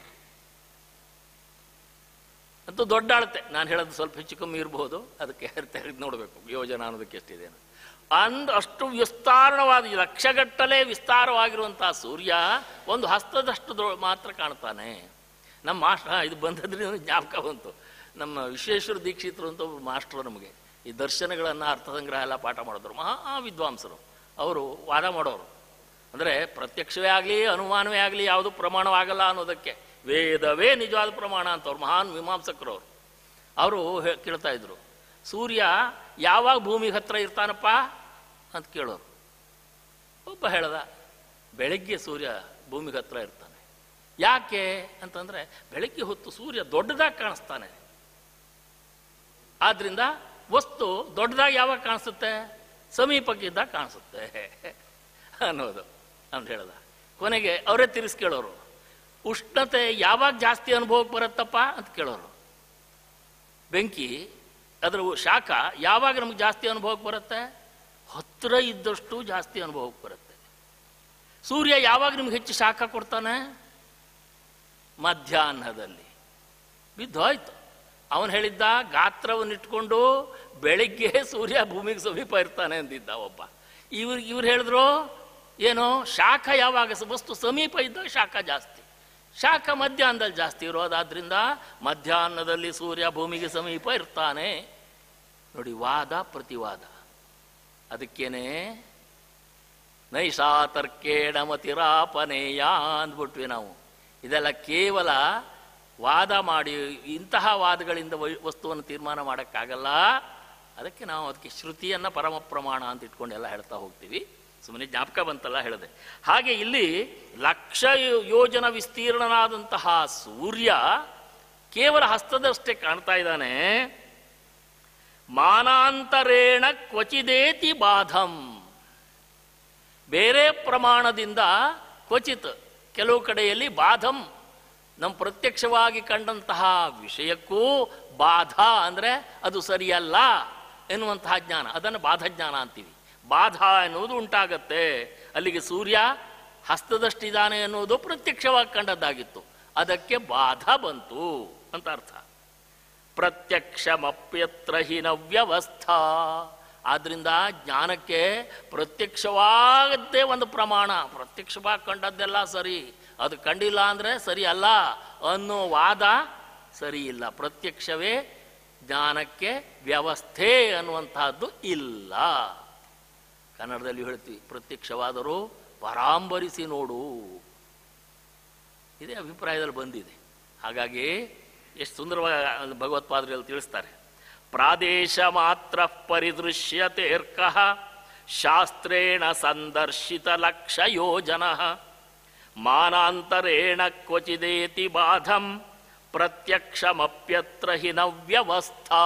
Speaker 1: ಅಂತೂ ದೊಡ್ಡ ಅಳತೆ ನಾನು ಹೇಳೋದು ಸ್ವಲ್ಪ ಹೆಚ್ಚು ಕಮ್ಮಿ ಇರಬಹುದು ಅದಕ್ಕೆ ತೆಗೆದು ನೋಡಬೇಕು ಯೋಜನಾ ಅನ್ನೋದಕ್ಕೆ ಎಷ್ಟಿದೆ ಅಂತ. ಅಂದ್ ಅಷ್ಟು ವಿಸ್ತಾರವಾದ ಲಕ್ಷಗಟ್ಟಲೆ ವಿಸ್ತಾರವಾಗಿರುವಂತಹ ಸೂರ್ಯ ಒಂದು ಹಸ್ತದಷ್ಟು ದೊ- ಮಾತ್ರ ಕಾಣ್ತಾನೆ ನಮ್ಮ ಮಾಸ್ಟರ್ ಇದು ಬಂದದ್ರಿಂದ ಜ್ಞಾಪಕ ಬಂತು ನಮ್ಮ ವಿಶ್ವೇಶ್ವರ ದೀಕ್ಷಿತರು ಅಂತ ಒಬ್ರು ಮಾಸ್ಟರ್ ನಮಗೆ ಈ ದರ್ಶನಗಳನ್ನು ಅರ್ಥ ಸಂಗ್ರಹ ಎಲ್ಲ ಪಾಠ ಮಾಡಿದ್ರು ಮಹಾ ವಿದ್ವಾಂಸರು ಅವರು ವಾದ ಮಾಡೋರು ಅಂದರೆ ಪ್ರತ್ಯಕ್ಷವೇ ಆಗಲಿ ಅನುಮಾನವೇ ಆಗಲಿ ಯಾವುದು ಪ್ರಮಾಣವಾಗಲ್ಲ ಅನ್ನೋದಕ್ಕೆ ವೇದವೇ ನಿಜವಾದ ಪ್ರಮಾಣ ಅಂತ ಅವ್ರು ಮಹಾನ್ ಮೀಮಾಂಸಕರು ಅವರು ಅವರು ಹೇ- ಕೇಳ್ತಾ ಇದ್ರು ಸೂರ್ಯ ಯಾವಾಗ ಭೂಮಿಗೆ ಹತ್ರ ಇರ್ತಾನಪ್ಪ ಅಂತ ಕೇಳೋರು ಒಬ್ಬ ಹೇಳ್ದ ಬೆಳಗ್ಗೆ ಸೂರ್ಯ ಭೂಮಿಗೆ ಹತ್ರ ಇರ್ತಾನೆ ಯಾಕೆ ಅಂತಂದ್ರೆ ಬೆಳಗ್ಗೆ ಹೊತ್ತು ಸೂರ್ಯ ದೊಡ್ಡದಾಗಿ ಕಾಣಿಸ್ತಾನೆ ಆದ್ರಿಂದ ವಸ್ತು ದೊಡ್ಡದಾಗಿ ಯಾವಾಗ ಕಾಣಿಸುತ್ತೆ ಸಮೀಪಕ್ಕಿದ್ದಾಗ ಕಾಣಿಸುತ್ತೆ ಅನ್ನೋದು ಅಂತ ಹೇಳ್ದ ಕೊನೆಗೆ ಅವರೇ ತಿರ್ಸ್ ಕೇಳೋರು ಉಷ್ಣತೆ ಯಾವಾಗ ಜಾಸ್ತಿ ಅನುಭವಕ್ಕೆ ಬರುತ್ತಪ್ಪ ಅಂತ ಕೇಳೋರು ಬೆಂಕಿ ಅದರ ಶಾಖ ಯಾವಾಗ ನಮಗೆ ಜಾಸ್ತಿ ಅನುಭವಕ್ಕೆ ಬರುತ್ತೆ ಹತ್ತಿರ ಇದ್ದಷ್ಟು ಜಾಸ್ತಿ ಅನುಭವಕ್ಕೆ ಬರುತ್ತೆ ಸೂರ್ಯ ಯಾವಾಗ ನಿಮ್ಗೆ ಹೆಚ್ಚು ಶಾಖ ಕೊಡ್ತಾನೆ ಮಧ್ಯಾಹ್ನದಲ್ಲಿ ಬಿದ್ದೋಯ್ತು ಅವನು ಹೇಳಿದ್ದ ಗಾತ್ರವನ್ನು ಇಟ್ಕೊಂಡು ಬೆಳಿಗ್ಗೆ ಸೂರ್ಯ ಭೂಮಿಗೆ ಸಮೀಪ ಇರ್ತಾನೆ ಅಂದಿದ್ದ ಒಬ್ಬ ಇವ್ರು ಇವ್ರು ಹೇಳಿದ್ರು ಏನು ಶಾಖ ಯಾವಾಗ ಸ- ವಸ್ತು ಸಮೀಪ ಇದ್ದಾಗ ಶಾಖ ಜಾಸ್ತಿ ಶಾಖ ಮಧ್ಯಾಹ್ನದಲ್ಲಿ ಜಾಸ್ತಿ ಇರೋದಾದ್ರಿಂದ ಮಧ್ಯಾಹ್ನದಲ್ಲಿ ಸೂರ್ಯ ಭೂಮಿಗೆ ಸಮೀಪ ಇರ್ತಾನೆ ನೋಡಿ ವಾದ ಪ್ರತಿವಾದ ಅದಕ್ಕೇನೆ ನೈಷಾ ತರ್ಕೇಣ ಮತಿರಾಪನೇಯ ಅಂದ್ಬಿಟ್ವಿ ನಾವು ಇದೆಲ್ಲ ಕೇವಲ ವಾದ ಮಾಡಿ ಇಂತಹ ವಾದಗಳಿಂದ ವೈ- ವಸ್ತುವನ್ನು ತೀರ್ಮಾನ ಮಾಡೋಕ್ಕಾಗಲ್ಲ ಅದಕ್ಕೆ ನಾವು ಅದಕ್ಕೆ ಶ್ರುತಿಯನ್ನು ಪರಮ ಪ್ರಮಾಣ ಅಂತ ಇಟ್ಕೊಂಡು ಎಲ್ಲ ಹೇಳ್ತಾ ಹೋಗ್ತೀವಿ ಸುಮ್ಮನೆ ಜ್ಞಾಪಕ ಬಂತಲ್ಲ ಹೇಳಿದೆ ಹಾಗೆ ಇಲ್ಲಿ ಲಕ್ಷ ಯೋ- ಯೋಜನ ವಿಸ್ತೀರ್ಣನಾದಂತಹ ಸೂರ್ಯ ಕೇವಲ ಹಸ್ತದಷ್ಟೇ ಕಾಣ್ತಾ ಇದ್ದಾನೆ ಮಾನಾಂತರೇಣ ಕ್ವಚಿದೇತಿ ಬಾಧಂ ಬೇರೆ ಪ್ರಮಾಣದಿಂದ ಕ್ವಚಿತ್ ಕೆಲವು ಕಡೆಯಲ್ಲಿ ಬಾಧಂ ನಮ್ಮ ಪ್ರತ್ಯಕ್ಷವಾಗಿ ಕಂಡಂತಹ ವಿಷಯಕ್ಕೂ ಬಾಧ ಅಂದರೆ ಅದು ಸರಿಯಲ್ಲ ಎನ್ನುವಂತಹ ಜ್ಞಾನ ಅದನ್ನು ಬಾಧಜ್ಞಾನ ಅಂತೀವಿ ಬಾಧ ಎನ್ನುವುದು ಉಂಟಾಗತ್ತೆ ಅಲ್ಲಿಗೆ ಸೂರ್ಯ ಹಸ್ತದಷ್ಟಿದ್ದಾನೆ ಎನ್ನುವುದು ಪ್ರತ್ಯಕ್ಷವಾಗಿ ಕಂಡದ್ದಾಗಿತ್ತು ಅದಕ್ಕೆ ಬಾಧ ಬಂತು ಅಂತ ಅರ್ಥ ಪ್ರತ್ಯಕ್ಷಮಪ್ಯತ್ರ ಹಿ ನವ್ಯವಸ್ಥಾ ಆದ್ರಿಂದ ಜ್ಞಾನಕ್ಕೆ ಪ್ರತ್ಯಕ್ಷವಾಗದ್ದೇ ಒಂದು ಪ್ರಮಾಣ ಪ್ರತ್ಯಕ್ಷವಾಗಿ ಕಂಡದ್ದೆಲ್ಲ ಸರಿ ಅದು ಕಂಡಿಲ್ಲ ಅಂದರೆ ಸರಿ ಅಲ್ಲ ಅನ್ನೋ ವಾದ ಸರಿ ಇಲ್ಲ ಪ್ರತ್ಯಕ್ಷವೇ ಜ್ಞಾನಕ್ಕೆ ವ್ಯವಸ್ಥೆ ಅನ್ನುವಂತಹದ್ದು ಇಲ್ಲ ಕನ್ನಡದಲ್ಲಿ ಹೇಳ್ತೀವಿ ಪ್ರತ್ಯಕ್ಷವಾದರೂ ಪರಾಂಬರಿಸಿ ನೋಡು ಇದೇ ಅಭಿಪ್ರಾಯದಲ್ಲಿ ಬಂದಿದೆ ಹಾಗಾಗಿ ಎಷ್ಟು ಸುಂದರವಾಗಿ ಭಗವತ್ಪಾದರಲ್ಲಿ ತಿಳಿಸ್ತಾರೆ ಪ್ರಾದೇಶ ಮಾತ್ರ ಪರಿದೃಶ್ಯತೇರ್ಕ ಶಾಸ್ತ್ರೇಣ ಸಂದರ್ಶಿತ ಲಕ್ಷ ಯೋಜನ ಮಾನಾಂತರೇಣ ಕ್ವಚಿದೇತಿ ಬಾಧಂ ಪ್ರತ್ಯಕ್ಷಮಪ್ಯತ್ರ ಹಿ ನವ್ಯವಸ್ಥಾ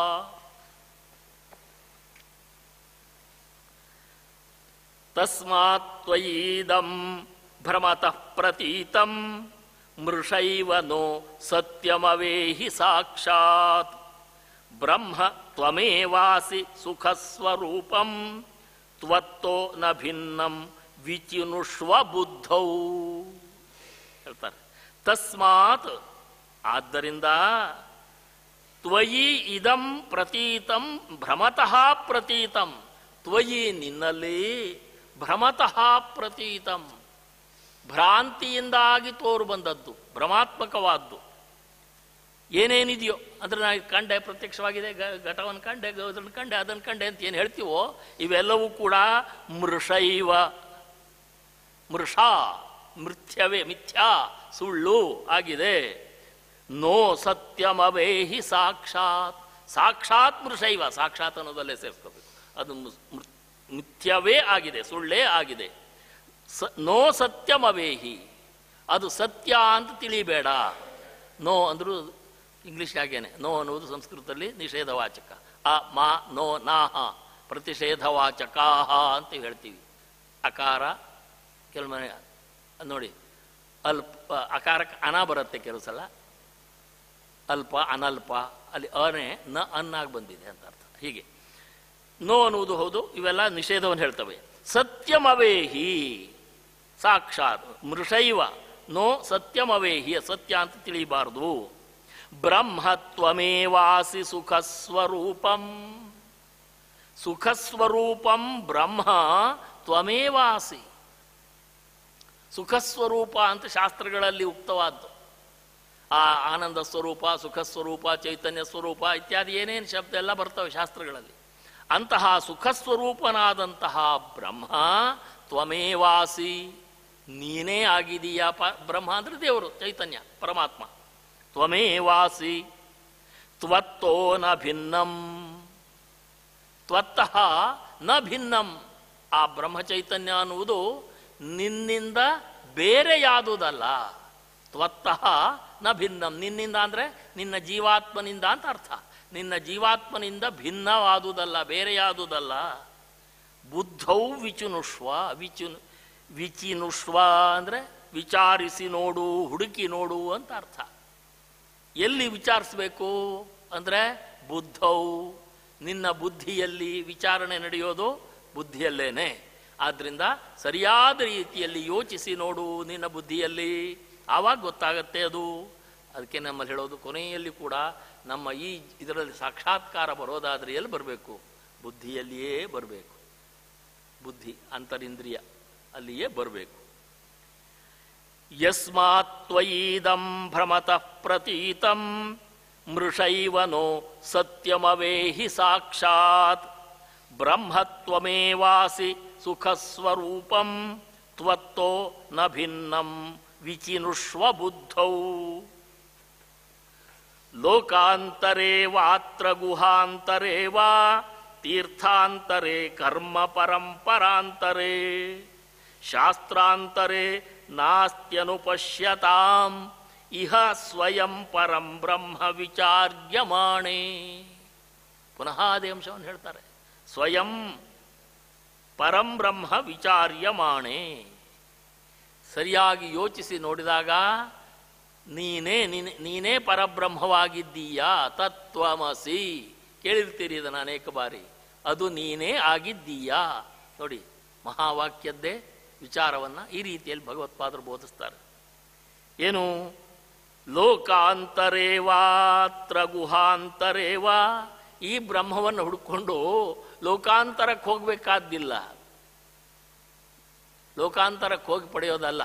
Speaker 1: ತಸ್ಮಾತ್ ತ್ವಯೀದಂ ಭ್ರಮತಃ ಪ್ರತೀತಂ ಮೃಷೈವ ನೋ ಸತ್ಯಮವೇಹಿ ಸಾಕ್ಷಾತ್ ಬ್ರಹ್ಮ ತ್ವಮೇವಾಸಿ ಸುಖಸ್ವರೂಪಂ ತ್ವತ್ತೋ ನ ಭಿನ್ನಂ ವಿಚಿನುಷ್ವ ಬುದ್ಧೌ ಹೇಳ್ತಾರೆ ತಸ್ಮಾತ್ ಆದ್ದರಿಂದ ತ್ವಯಿ ಇದಂ ಪ್ರತೀತಂ ಭ್ರಮತಃ ಪ್ರತೀತಂ ತ್ವಯಿ ನಿನ್ನಲ್ಲಿ ಭ್ರಮತಃ ಪ್ರತೀತಂ ಭ್ರಾಂತಿಯಿಂದಾಗಿ ತೋರು ಬಂದದ್ದು ಭ್ರಮಾತ್ಮಕವಾದ್ದು ಏನೇನಿದೆಯೋ ಅಂದ್ರೆ ನಾ ಇದು ಕಂಡೆ ಪ್ರತ್ಯಕ್ಷವಾಗಿದೆ ಗ- ಘಟವನ್ನು ಕಂಡೆ ಅದನ್ನು ಕಂಡೆ ಅದನ್ನು ಕಂಡೆ ಅಂತ ಏನು ಹೇಳ್ತೀವೋ ಇವೆಲ್ಲವೂ ಕೂಡ ಮೃಷೈವ ಮೃಷಾ ಮೃತ್ಯವೇ ಮಿಥ್ಯಾ ಸುಳ್ಳು ಆಗಿದೆ ನೋ ಸತ್ಯಮವೇಹಿ ಸಾಕ್ಷಾತ್ ಸಾಕ್ಷಾತ್ ಮೃಷೈವ ಸಾಕ್ಷಾತ್ ಅನ್ನೋದಲ್ಲೇ ಸೇರಿಸ್ಕೋಬೇಕು ಅದು ಮು- ಮೃ- ಮಿಥ್ಯವೇ ಆಗಿದೆ ಸುಳ್ಳೇ ಆಗಿದೆ ಸ ನೋ ಸತ್ಯಮವೇಹಿ ಅದು ಸತ್ಯ ಅಂತ ತಿಳಿಬೇಡ ನೋ ಅಂದರೂ ಇಂಗ್ಲೀಷ್ ಹಾಗೇನೆ ನೋ ಅನ್ನುವುದು ಸಂಸ್ಕೃತದಲ್ಲಿ ನಿಷೇಧವಾಚಕ ಅ ಮಾ ನೋ ನಾಹ ಪ್ರತಿಷೇಧವಾಚಕಾಹ ಅಂತ ಹೇಳ್ತೀವಿ ಅಕಾರ ಕೆಲವೊಮ್ಮೆ ನೋಡಿ ಅಲ್ಪ ಅಕಾರಕ್ಕೆ ಅನ ಬರುತ್ತೆ ಕೆಲವು ಸಲ ಅಲ್ಪ ಅನಲ್ಪ ಅಲ್ಲಿ ಅನೆ ನ ಅನ್ನಾಗಿ ಬಂದಿದೆ ಅಂತ ಅರ್ಥ ಹೀಗೆ ನೋ ಅನ್ನುವುದು ಹೌದು ಇವೆಲ್ಲ ನಿಷೇಧವನ್ನು ಹೇಳ್ತವೆ ಸತ್ಯಮವೇಹಿ ಸಾಕ್ಷಾತ್ ಮೃಷೈವ ನೋ ಸತ್ಯಮವೇಹಿ ಸತ್ಯ ಅಂತ ತಿಳಿಬಾರದು ಬ್ರಹ್ಮತ್ವಮೇವಾಸಿ ಸುಖಸ್ವರೂಪಂ ಸುಖಸ್ವರೂಪಂ ಬ್ರಹ್ಮ ತ್ವಮೇವಾಸಿ ಸುಖಸ್ವರೂಪ ಅಂತ ಶಾಸ್ತ್ರಗಳಲ್ಲಿ ಉಕ್ತವಾದ್ದು ಆ ಆನಂದ ಸ್ವರೂಪ ಸುಖ ಸ್ವರೂಪ ಚೈತನ್ಯ ಸ್ವರೂಪ ಇತ್ಯಾದಿ ಏನೇನು ಶಬ್ದ ಎಲ್ಲ ಬರ್ತವೆ ಶಾಸ್ತ್ರಗಳಲ್ಲಿ ಅಂತಹ ಸುಖ ಸ್ವರೂಪನಾದಂತಹ ಬ್ರಹ್ಮ ತ್ವಮೇವಾಸಿ ನೀನೇ ಆಗಿದೀಯಾ ಪ ಬ್ರಹ್ಮ ಅಂದ್ರೆ ದೇವರು ಚೈತನ್ಯ ಪರಮಾತ್ಮ ತ್ವಮೇವಾಸಿ ತ್ವತ್ತೋ ನ ಭಿನ್ನಂ ತ್ವತ್ತಃ ನ ಭಿನ್ನಂ ಆ ಬ್ರಹ್ಮಚೈತನ್ಯ ಅನ್ನುವುದು ನಿನ್ನಿಂದ ಬೇರೆಯಾದುದಲ್ಲ ತ್ವತ್ತಃ ನ ಭಿನ್ನಂ ನಿನ್ನಿಂದ ಅಂದರೆ ನಿನ್ನ ಜೀವಾತ್ಮನಿಂದ ಅಂತ ಅರ್ಥ ನಿನ್ನ ಜೀವಾತ್ಮನಿಂದ ಭಿನ್ನವಾದುದಲ್ಲ ಬೇರೆಯಾದುದಲ್ಲ ಬುದ್ಧೌ ವಿಚುನುಷ್ವ ವಿಚು ವಿಚಿನುಷ್ವ ಅಂದರೆ ವಿಚಾರಿಸಿ ನೋಡು ಹುಡುಕಿ ನೋಡು ಅಂತ ಅರ್ಥ ಎಲ್ಲಿ ವಿಚಾರಿಸ್ಬೇಕು ಅಂದರೆ ಬುದ್ಧೌ ನಿನ್ನ ಬುದ್ಧಿಯಲ್ಲಿ ವಿಚಾರಣೆ ನಡೆಯೋದು ಬುದ್ಧಿಯಲ್ಲೇನೆ ಆದ್ದರಿಂದ ಸರಿಯಾದ ರೀತಿಯಲ್ಲಿ ಯೋಚಿಸಿ ನೋಡು ನಿನ್ನ ಬುದ್ಧಿಯಲ್ಲಿ ಆವಾಗ ಗೊತ್ತಾಗತ್ತೆ ಅದು ಅದಕ್ಕೆ ನಮ್ಮಲ್ಲಿ ಹೇಳೋದು ಕೊನೆಯಲ್ಲಿ ಕೂಡ ನಮ್ಮ ಈ ಇದರಲ್ಲಿ ಸಾಕ್ಷಾತ್ಕಾರ ಬರೋದಾದರೆ ಎಲ್ಲಿ ಬರಬೇಕು ಬುದ್ಧಿಯಲ್ಲಿಯೇ ಬರಬೇಕು ಬುದ್ಧಿ ಅಂತರಿಂದ್ರಿಯ ಅಲ್ಲಿಯೇ ಬರಬೇಕು ಯಸ್ಮಾತ್ ತ್ವಯೀದಂ ಭ್ರಮತಃ ಪ್ರತೀತಂ ಮೃಷೈವ ನೋ ಸತ್ಯಮವೇಹಿ ಸಾಕ್ಷಾತ್ ಬ್ರಹ್ಮತ್ವಮೇವಾಸಿ ಸುಖಸ್ವರೂಪಂ ತ್ವತ್ತೋ ನ ಭಿನ್ನಂ ವಿಚಿನುಷ್ವ ಬುದ್ಧೌ ಲೋಕಾಂತರೇ ವಾತ್ರ ಗುಹಾಂತರೇ ವಾ ತೀರ್ಥಾಂತರೇ ಕರ್ಮ ಪರಂಪರಾಂತರೇ ಶಾಸ್ತ್ರಾಂತರೇ ನಾಸ್ತ್ಯನುಪಶ್ಯತಾಂ ಇಹ ಸ್ವಯಂ ಪರಂ ಬ್ರಹ್ಮ ವಿಚಾರ್ಯಮಾಣೆ ಪುನಃ ಅದೇ ಅಂಶವನ್ನು ಹೇಳ್ತಾರೆ ಸ್ವಯಂ ಪರಂ ಬ್ರಹ್ಮ ವಿಚಾರ್ಯಮಾಣೆ ಸರಿಯಾಗಿ ಯೋಚಿಸಿ ನೋಡಿದಾಗ ನೀನೇ ನೀನೆ ನೀನೇ ಪರಬ್ರಹ್ಮವಾಗಿದ್ದೀಯಾ ತತ್ವಮಸಿ ಕೇಳಿರ್ತೀರಿ ಇದನ್ನು ಅನೇಕ ಬಾರಿ ಅದು ನೀನೇ ಆಗಿದ್ದೀಯಾ ನೋಡಿ ಮಹಾವಾಕ್ಯದ್ದೇ ವಿಚಾರವನ್ನು ಈ ರೀತಿಯಲ್ಲಿ ಭಗವತ್ಪಾದರು ಬೋಧಿಸ್ತಾರೆ ಏನು ಲೋಕಾಂತರೇವಾತ್ರ ಗುಹಾಂತರೇವಾ ಈ ಬ್ರಹ್ಮವನ್ನು ಹುಡುಕೊಂಡು ಲೋಕಾಂತರಕ್ಕೆ ಹೋಗಬೇಕಾದ್ದಿಲ್ಲ ಲೋಕಾಂತರಕ್ಕೆ ಹೋಗಿ ಪಡೆಯೋದಲ್ಲ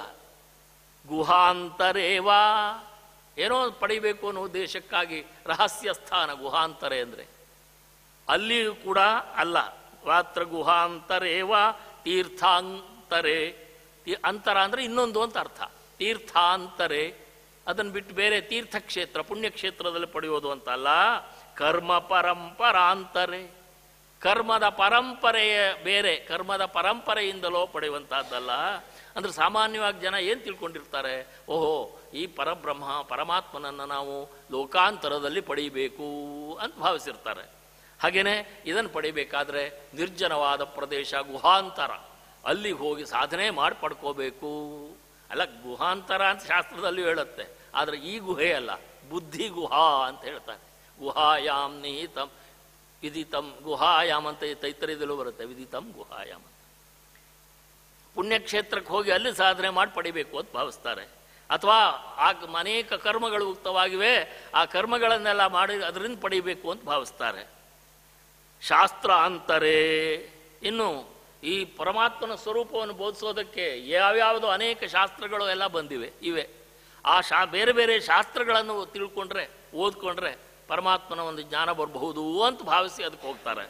Speaker 1: ಗುಹಾಂತರೇವಾ ಏನೋ ಪಡಿಬೇಕು ಅನ್ನೋ ಉದ್ದೇಶಕ್ಕಾಗಿ ರಹಸ್ಯ ಸ್ಥಾನ ಗುಹಾಂತರೆ ಅಂದರೆ ಅಲ್ಲಿಯೂ ಕೂಡ ಅಲ್ಲ ರಾತ್ರ ಗುಹಾಂತರೇವ ತೀರ್ಥಾಂತರೆ ತೀ- ಅಂತರ ಅಂದರೆ ಇನ್ನೊಂದು ಅಂತ ಅರ್ಥ ತೀರ್ಥಾಂತರೆ ಅದನ್ನು ಬಿಟ್ಟು ಬೇರೆ ತೀರ್ಥಕ್ಷೇತ್ರ ಪುಣ್ಯಕ್ಷೇತ್ರದಲ್ಲಿ ಪಡೆಯೋದು ಅಂತ ಅಲ್ಲ ಕರ್ಮ ಪರಂಪರಾಂತರೆ ಕರ್ಮದ ಪರಂಪರೆಯ ಬೇರೆ ಕರ್ಮದ ಪರಂಪರೆಯಿಂದಲೋ ಪಡೆಯುವಂತಹದ್ದಲ್ಲ ಅಂದ್ರೆ ಸಾಮಾನ್ಯವಾಗಿ ಜನ ಏನು ತಿಳ್ಕೊಂಡಿರ್ತಾರೆ ಓಹೋ ಈ ಪರಬ್ರಹ್ಮ ಪರಮಾತ್ಮನನ್ನು ನಾವು ಲೋಕಾಂತರದಲ್ಲಿ ಪಡೀಬೇಕು ಅಂತ ಭಾವಿಸಿರ್ತಾರೆ ಹಾಗೆಯೇ ಇದನ್ನು ಪಡಿಬೇಕಾದ್ರೆ ನಿರ್ಜನವಾದ ಪ್ರದೇಶ ಗುಹಾಂತರ ಅಲ್ಲಿಗೆ ಹೋಗಿ ಸಾಧನೆ ಮಾಡಿ ಪಡ್ಕೋಬೇಕು ಅಲ್ಲ ಗುಹಾಂತರ ಅಂತ ಶಾಸ್ತ್ರದಲ್ಲಿ ಹೇಳುತ್ತೆ ಆದರೆ ಈ ಗುಹೆ ಅಲ್ಲ ಬುದ್ಧಿ ಗುಹಾ ಅಂತ ಹೇಳ್ತಾರೆ ಗುಹಾಯಾಮ್ ನಿಹಿತಂ ವಿದಿತಂ ಗುಹಾಯಾಮ್ ಅಂತ ಈ ತೈತರಿಯದಲ್ಲೂ ಬರುತ್ತೆ ವಿದಿತಂ ಗುಹಾಯಾಮ್ ಅಂತ. ಪುಣ್ಯಕ್ಷೇತ್ರಕ್ಕೆ ಹೋಗಿ ಅಲ್ಲಿ ಸಾಧನೆ ಮಾಡಿ ಪಡಿಬೇಕು ಅಂತ ಭಾವಿಸ್ತಾರೆ ಅಥವಾ ಆ ಅನೇಕ ಕರ್ಮಗಳು ಉಕ್ತವಾಗಿವೆ ಆ ಕರ್ಮಗಳನ್ನೆಲ್ಲ ಮಾಡಿ ಅದರಿಂದ ಪಡಿಬೇಕು ಅಂತ ಭಾವಿಸ್ತಾರೆ ಶಾಸ್ತ್ರ ಅಂತಾರೆ ಇನ್ನು ಈ ಪರಮಾತ್ಮನ ಸ್ವರೂಪವನ್ನು ಬೋಧಿಸೋದಕ್ಕೆ ಯಾವ್ಯಾವುದೋ ಅನೇಕ ಶಾಸ್ತ್ರಗಳು ಎಲ್ಲ ಬಂದಿವೆ ಇವೆ ಆ ಶಾ ಬೇರೆ ಬೇರೆ ಶಾಸ್ತ್ರಗಳನ್ನು ತಿಳ್ಕೊಂಡ್ರೆ ಓದ್ಕೊಂಡ್ರೆ ಪರಮಾತ್ಮನ ಒಂದು ಜ್ಞಾನ ಬರಬಹುದು ಅಂತ ಭಾವಿಸಿ ಅದಕ್ಕೆ ಹೋಗ್ತಾರೆ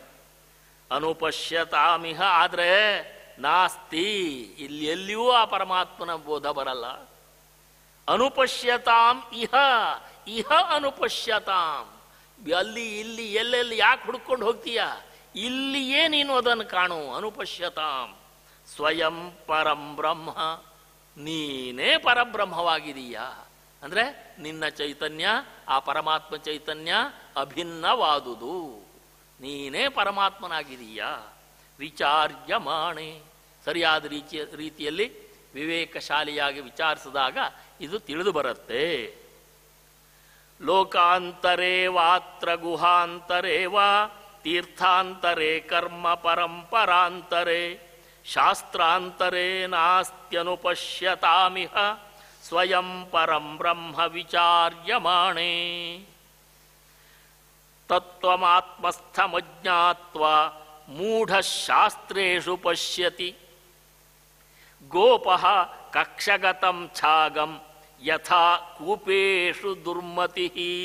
Speaker 1: ಅನುಪಶ್ಯತಾಮಿಹ ಆದರೆ ನಾಸ್ತಿ ಇಲ್ಲಿ ಎಲ್ಲಿಯೂ ಆ ಪರಮಾತ್ಮನ ಬೋಧ ಬರಲ್ಲ ಅನುಪಶ್ಯತಾಂ ಇಹ ಇಹ ಅನುಪಶ್ಯತಾಂ ಅಲ್ಲಿ ಇಲ್ಲಿ ಎಲ್ಲೆಲ್ಲಿ ಯಾಕೆ ಹುಡ್ಕೊಂಡು ಹೋಗ್ತೀಯ ಇಲ್ಲಿಯೇ ನೀನು ಅದನ್ನು ಕಾಣು ಅನುಪಶ್ಯತಾಂ ಸ್ವಯಂ ಪರಂ ಬ್ರಹ್ಮ ನೀನೇ ಪರಬ್ರಹ್ಮವಾಗಿದೀಯಾ ಅಂದ್ರೆ ನಿನ್ನ ಚೈತನ್ಯ ಆ ಪರಮಾತ್ಮ ಚೈತನ್ಯ ಅಭಿನ್ನವಾದುದು ನೀನೇ ಪರಮಾತ್ಮನಾಗಿದೀಯಾ ವಿಚಾರ್ಯಮಾಣೆ ಸರಿಯಾದ ರೀತಿಯ ರೀತಿಯಲ್ಲಿ ವಿವೇಕಶಾಲಿಯಾಗಿ ವಿಚಾರಿಸಿದಾಗ ಇದು ತಿಳಿದು ಬರುತ್ತೆ ಲೋಕಾಂತರೇ ವಾತ್ರ ಗುಹಾಂತರೇ ವಾ ತೀರ್ಥಾಂತರೇ ಕರ್ಮ ಪರಂಪರಾಂತರೇ ಶಾಸ್ತ್ರಾಂತರೇ ನಾಸ್ತ್ಯನುಪಶ್ಯತಾಮಿಹ ಸ್ವಯಂ ಪರಂ ಬ್ರಹ್ಮ ವಿಚಾರ್ಯಮಾಣೇ ತತ್ವಮಾತ್ಮಸ್ಥಮಜ್ಞಾತ್ವ ಮೂಢಶಾಸ್ತ್ರೇಷು ಪಶ್ಯತಿ ಗೋಪಃ ಕಕ್ಷಗತಂ ಛಾಗಂ ಯಥಾ ಕೂಪೇಶು ದುರ್ಮತಿ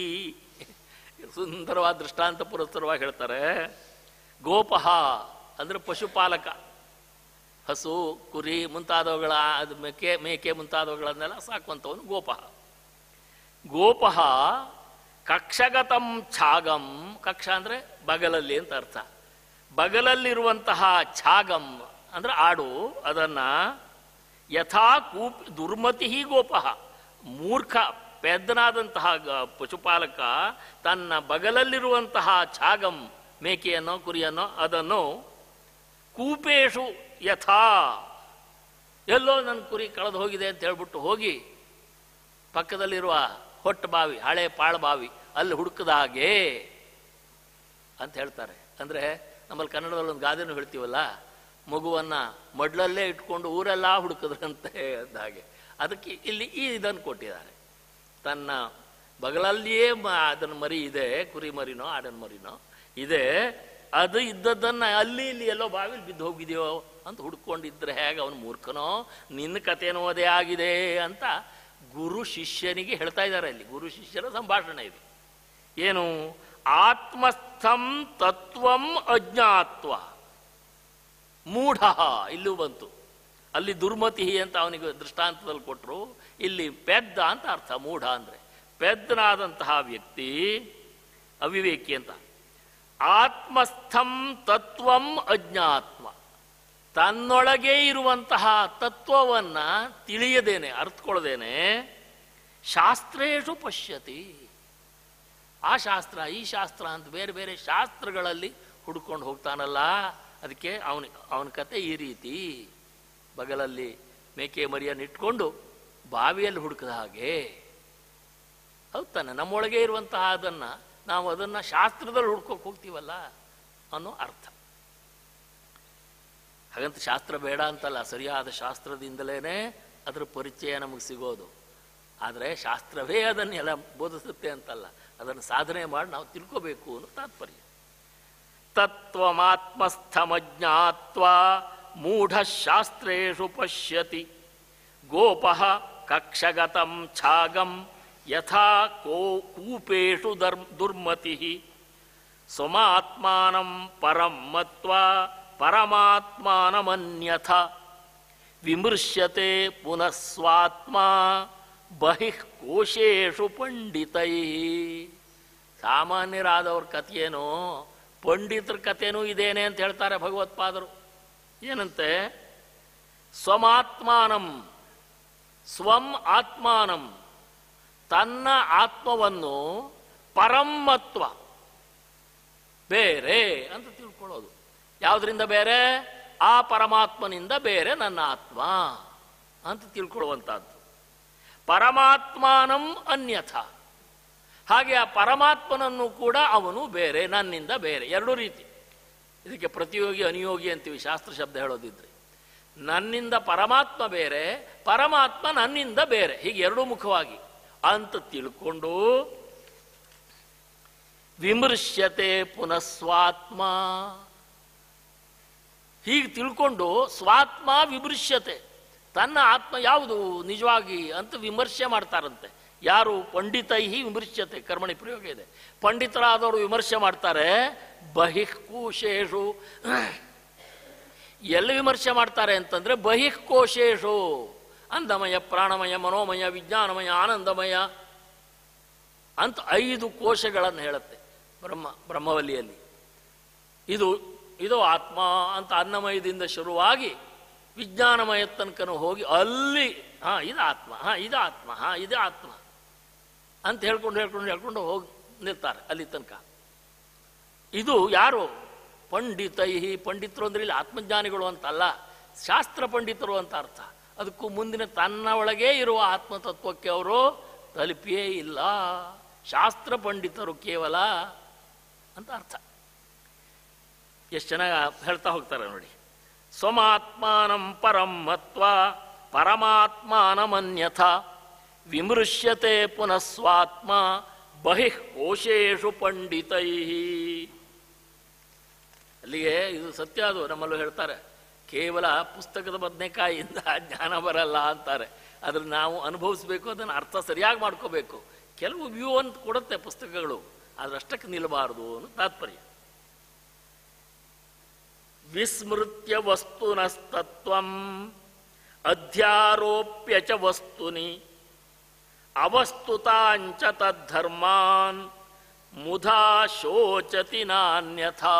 Speaker 1: ಸುಂದರವಾದ ದೃಷ್ಟಾಂತ ಪುರಸ್ಸರವಾಗಿ ಹೇಳ್ತಾರೆ ಗೋಪಃ ಅಂದ್ರೆ ಪಶುಪಾಲಕ ಹಸು ಕುರಿ ಮುಂತಾದವುಗಳ ಅದು ಮೇಕೆ ಮೇಕೆ ಮುಂತಾದವುಗಳನ್ನೆಲ್ಲ ಸಾಕುವಂಥವನು ಗೋಪಃ ಗೋಪಃ ಕಕ್ಷಗತಂ ಛಾಗಂ ಕಕ್ಷ ಅಂದರೆ ಬಗಲಲ್ಲಿ ಅಂತ ಅರ್ಥ ಬಗಲಲ್ಲಿರುವಂತಹ ಛಾಗಂ ಅಂದ್ರೆ ಆಡು ಅದನ್ನ ಯಥಾ ಕೂಪ್ ದುರ್ಮತಿ ಗೋಪಃ ಮೂರ್ಖ ಪೆದ್ದನಾದಂತಹ ಗ- ಪಶುಪಾಲಕ ತನ್ನ ಬಗಲಲ್ಲಿರುವಂತಹ ಛಾಗಂ ಮೇಕೆಯನ್ನೋ ಕುರಿಯನ್ನೋ ಅದನ್ನು ಕೂಪೇಶು ಯಥಾ ಎಲ್ಲೋ ನನ್ನ ಕುರಿ ಕಳೆದು ಹೋಗಿದೆ ಅಂತ ಹೇಳ್ಬಿಟ್ಟು ಹೋಗಿ ಪಕ್ಕದಲ್ಲಿರುವ ಹೊಟ್ಟು ಬಾವಿ ಹಳೆ ಪಾಳು ಬಾವಿ ಅಲ್ಲಿ ಹುಡುಕದ ಹಾಗೆ ಅಂತ ಹೇಳ್ತಾರೆ ಅಂದರೆ ನಮ್ಮಲ್ಲಿ ಕನ್ನಡದಲ್ಲಿ ಒಂದು ಗಾದೆನೂ ಹೇಳ್ತೀವಲ್ಲ ಮಗುವನ್ನು ಮಡ್ಲಲ್ಲೇ ಇಟ್ಕೊಂಡು ಊರೆಲ್ಲ ಹುಡುಕಿದ್ರಂತೆ ಅಂದ ಹಾಗೆ ಅದಕ್ಕೆ ಇಲ್ಲಿ ಈ ಇದನ್ನು ಕೊಟ್ಟಿದ್ದಾರೆ ತನ್ನ ಬಗಲಲ್ಲಿಯೇ ಮ ಅದನ್ನ ಮರಿ ಇದೆ ಕುರಿ ಮರಿನೋ ಆಡನ ಮರಿನೋ ಇದೆ ಅದು ಇದ್ದದ್ದನ್ನು ಅಲ್ಲಿ ಇಲ್ಲಿ ಎಲ್ಲೋ ಬಾವಿಲಿ ಬಿದ್ದು ಹೋಗಿದೆಯೋ ಅಂತ ಹುಡ್ಕೊಂಡಿದ್ರೆ ಹೇಗೆ ಅವನು ಮೂರ್ಖನೋ ನಿನ್ನ ಕಥೆನೋ ಅದೇ ಆಗಿದೆ ಅಂತ ಗುರು ಶಿಷ್ಯನಿಗೆ ಹೇಳ್ತಾ ಇದ್ದಾರೆ ಅಲ್ಲಿ ಗುರು ಶಿಷ್ಯರ ಸಂಭಾಷಣೆ ಇದೆ ಏನು ಆತ್ಮಸ್ಥಂ ತತ್ವಂ ಅಜ್ಞಾತ್ವ ಮೂಢ ಇಲ್ಲೂ ಬಂತು ಅಲ್ಲಿ ದುರ್ಮತಿ ಅಂತ ಅವನಿಗೆ ದೃಷ್ಟಾಂತದಲ್ಲಿ ಕೊಟ್ಟರು ಇಲ್ಲಿ ಪೆದ್ದ ಅಂತ ಅರ್ಥ ಮೂಢ ಅಂದರೆ ಪೆದ್ದನಾದಂತಹ ವ್ಯಕ್ತಿ ಅವಿವೇಕಿ ಅಂತ ಆತ್ಮಸ್ಥಂ ತತ್ವಂ ಅಜ್ಞಾತ್ವ ತನ್ನೊಳಗೆ ಇರುವಂತಹ ತತ್ವವನ್ನ ತಿಳಿಯದೇನೆ ಅರ್ಥಕೊಳ್ಳದೇನೆ ಶಾಸ್ತ್ರೇಶು ಪಶ್ಯತಿ ಆ ಶಾಸ್ತ್ರ ಈ ಶಾಸ್ತ್ರ ಅಂತ ಬೇರೆ ಬೇರೆ ಶಾಸ್ತ್ರಗಳಲ್ಲಿ ಹುಡ್ಕೊಂಡು ಹೋಗ್ತಾನಲ್ಲ ಅದಕ್ಕೆ ಅವನ ಅವನ ಕತೆ ಈ ರೀತಿ ಬಗಲಲ್ಲಿ ಮೇಕೆ ಮರಿಯನ್ನು ಇಟ್ಕೊಂಡು ಬಾವಿಯಲ್ಲಿ ಹುಡುಕದ ಹಾಗೆ ಹೌದು ತಾನೆ ನಮ್ಮೊಳಗೆ ಇರುವಂತಹ ಅದನ್ನು ನಾವು ಅದನ್ನು ಶಾಸ್ತ್ರದಲ್ಲಿ ಹುಡ್ಕೋಕೆ ಹೋಗ್ತೀವಲ್ಲ ಅನ್ನೋ ಅರ್ಥ ಹಾಗಂತ ಶಾಸ್ತ್ರ ಬೇಡ ಅಂತಲ್ಲ ಸರಿಯಾದ ಶಾಸ್ತ್ರದಿಂದಲೇ ಅದರ ಪರಿಚಯ ನಮಗೆ ಸಿಗೋದು ಆದರೆ ಶಾಸ್ತ್ರವೇ ಅದನ್ನೆಲ್ಲ ಬೋಧಿಸುತ್ತೆ ಅಂತಲ್ಲ ಅದನ್ನು ಸಾಧನೆ ಮಾಡಿ ನಾವು ತಿಳ್ಕೋಬೇಕು ಅನ್ನೋ ತಾತ್ಪರ್ಯ ತತ್ವಮಾತ್ಮಸ್ಥಮಜ್ಞಾತ್ವ ಮೂಢಶಾಸ್ತ್ರೇಷು ಪಶ್ಯತಿ ಗೋಪ ಕಕ್ಷಗತಂ ಛಾಗಂ ಯಥಾ ಕೋ ಕೂಪೇಷು ದರ್ ದುರ್ಮತಿ ಸ್ವಮಾತ್ಮಾನಂ ಪರಂ ಮತ್ವಾ ಪರಮಾತ್ಮಾನಮನ್ಯಥ ವಿಮೃಶ್ಯತೆ ಪುನಃ ಸ್ವಾತ್ಮ ಬಹಿಃ ಕೋಶೇಷು ಪಂಡಿತೈ ಸಾಮಾನ್ಯರಾದವ್ರ ಕಥೆಯೇನು ಪಂಡಿತರ ಕಥೆನೂ ಇದೇನೆ ಅಂತ ಹೇಳ್ತಾರೆ ಭಗವತ್ಪಾದರು ಏನಂತೆ ಸ್ವಮಾತ್ಮಾನಂ ಸ್ವಂ ಆತ್ಮಾನಂ ತನ್ನ ಆತ್ಮವನ್ನು ಪರಮ್ಮತ್ವ ಬೇರೆ ಅಂತ ತಿಳ್ಕೊಳ್ಳೋದು ಯಾವುದರಿಂದ ಬೇರೆ ಆ ಪರಮಾತ್ಮನಿಂದ ಬೇರೆ ನನ್ನ ಆತ್ಮ ಅಂತ ತಿಳ್ಕೊಳ್ಳುವಂಥದ್ದು ಪರಮಾತ್ಮಾನಂ ಅನ್ಯಥ ಹಾಗೆ ಆ ಪರಮಾತ್ಮನನ್ನು ಕೂಡ ಅವನು ಬೇರೆ ನನ್ನಿಂದ ಬೇರೆ ಎರಡೂ ರೀತಿ ಇದಕ್ಕೆ ಪ್ರತಿಯೋಗಿ ಅನುಯೋಗಿ ಅಂತೀವಿ ಶಾಸ್ತ್ರ ಶಬ್ದ ಹೇಳೋದಿದ್ರೆ ನನ್ನಿಂದ ಪರಮಾತ್ಮ ಬೇರೆ ಪರಮಾತ್ಮ ನನ್ನಿಂದ ಬೇರೆ ಹೀಗೆ ಎರಡೂ ಮುಖವಾಗಿ ಅಂತ ತಿಳ್ಕೊಂಡು ವಿಮೃಶ್ಯತೆ ಪುನಃ ಸ್ವಾತ್ಮ ಹೀಗೆ ತಿಳ್ಕೊಂಡು ಸ್ವಾತ್ಮ ವಿಮೃಶ್ಯತೆ ತನ್ನ ಆತ್ಮ ಯಾವುದು ನಿಜವಾಗಿ ಅಂತ ವಿಮರ್ಶೆ ಮಾಡ್ತಾರಂತೆ ಯಾರು ಪಂಡಿತೈಹಿ ವಿಮರ್ಶ್ಯತೆ ಕರ್ಮಣಿ ಪ್ರಯೋಗ ಇದೆ ಪಂಡಿತರಾದವರು ವಿಮರ್ಶೆ ಮಾಡ್ತಾರೆ ಬಹಿಃಕೋಶೇಷು ಎಲ್ಲಿ ವಿಮರ್ಶೆ ಮಾಡ್ತಾರೆ ಅಂತಂದ್ರೆ ಬಹಿಃಕೋಶೇಷು ಅಂದಮಯ ಪ್ರಾಣಮಯ ಮನೋಮಯ ವಿಜ್ಞಾನಮಯ ಆನಂದಮಯ ಅಂತ ಐದು ಕೋಶಗಳನ್ನು ಹೇಳುತ್ತೆ ಬ್ರಹ್ಮ ಬ್ರಹ್ಮವಲ್ಲಿಯಲ್ಲಿ ಇದು ಇದು ಆತ್ಮ ಅಂತ ಅನ್ನಮಯದಿಂದ ಶುರುವಾಗಿ ವಿಜ್ಞಾನಮಯ ತನಕನೂ ಹೋಗಿ ಅಲ್ಲಿ ಹಾ ಇದು ಆತ್ಮ ಹಾ ಇದು ಆತ್ಮ ಹಾ ಇದು ಆತ್ಮ ಅಂತ ಹೇಳ್ಕೊಂಡು ಹೇಳ್ಕೊಂಡು ಹೇಳ್ಕೊಂಡು ಹೋಗಿ ನಿಲ್ತಾರೆ ಅಲ್ಲಿ ತನಕ ಇದು ಯಾರು ಪಂಡಿತೈಹಿ ಪಂಡಿತರು ಅಂದ್ರೆ ಇಲ್ಲಿ ಆತ್ಮಜ್ಞಾನಿಗಳು ಅಂತಲ್ಲ ಶಾಸ್ತ್ರ ಪಂಡಿತರು ಅಂತ ಅರ್ಥ ಅದಕ್ಕೂ ಮುಂದಿನ ತನ್ನ ಒಳಗೆ ಇರುವ ಆತ್ಮತತ್ವಕ್ಕೆ ಅವರು ತಲುಪಿಯೇ ಇಲ್ಲ ಶಾಸ್ತ್ರ ಪಂಡಿತರು ಕೇವಲ ಅಂತ ಅರ್ಥ ಎಷ್ಟು ಚೆನ್ನಾಗಿ ಹೇಳ್ತಾ ಹೋಗ್ತಾರೆ ನೋಡಿ ಸ್ವಮಾತ್ಮಾನಂ ಪರಂ ಮತ್ವ ಪರಮಾತ್ಮಾನಮನ್ಯಥ ವಿಮೃಶ್ಯತೆ ಪುನಃ ಸ್ವಾತ್ಮ ಬಹಿಃ ಕೋಶೇಷು ಪಂಡಿತೈ ಅಲ್ಲಿಗೆ ಇದು ಸತ್ಯ ಅದು ನಮ್ಮಲ್ಲೂ ಹೇಳ್ತಾರೆ ಕೇವಲ ಪುಸ್ತಕದ ಬದನೆಕಾಯಿಯಿಂದ ಜ್ಞಾನ ಬರಲ್ಲ ಅಂತಾರೆ ಅದ್ರ ನಾವು ಅನುಭವಿಸ್ಬೇಕು ಅದನ್ನು ಅರ್ಥ ಸರಿಯಾಗಿ ಮಾಡ್ಕೋಬೇಕು ಕೆಲವು ವ್ಯೂ ಅಂತ ಕೊಡುತ್ತೆ ಪುಸ್ತಕಗಳು ಅಷ್ಟಕ್ಕೆ ನಿಲ್ಲಬಾರದು ಅನ್ನೋ ತಾತ್ಪರ್ಯ ವಿಸ್ಮೃತ್ಯ ವಸ್ತುನಸ್ತತ್ವಂ ಅಧ್ಯಾರೋಪ್ಯ ಚ ವಸ್ತುನಿ ಅವಸ್ತುತಾಂಚ ತದ್ಧರ್ಮಾನ್ ಮುಧಾ ಶೋಚತಿ ನಾನ್ಯಥಾ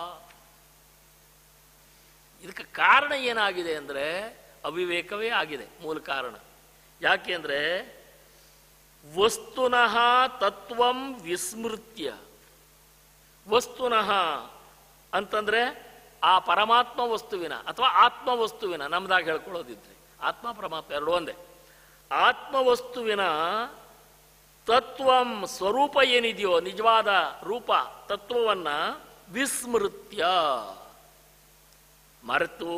Speaker 1: ಇದಕ್ಕೆ ಕಾರಣ ಏನಾಗಿದೆ ಅಂದರೆ ಅವಿವೇಕವೇ ಆಗಿದೆ ಮೂಲ ಕಾರಣ ಯಾಕೆ ಅಂದರೆ ವಸ್ತುನಃ ತತ್ವಂ ವಿಸ್ಮೃತ್ಯ ವಸ್ತುನಃ ಅಂತಂದ್ರೆ ಆ ಪರಮಾತ್ಮ ವಸ್ತುವಿನ ಅಥವಾ ಆತ್ಮ ವಸ್ತುವಿನ ನಮ್ದಾಗ ಹೇಳ್ಕೊಳ್ಳೋದಿದ್ರೆ ಆತ್ಮ ಪರಮಾತ್ಮ ಎರಡು ಒಂದೇ ಆತ್ಮ ವಸ್ತುವಿನ ತತ್ವಂ ಸ್ವರೂಪ ಏನಿದೆಯೋ ನಿಜವಾದ ರೂಪ ತತ್ವವನ್ನ ವಿಸ್ಮೃತ್ಯ ಮರೆತು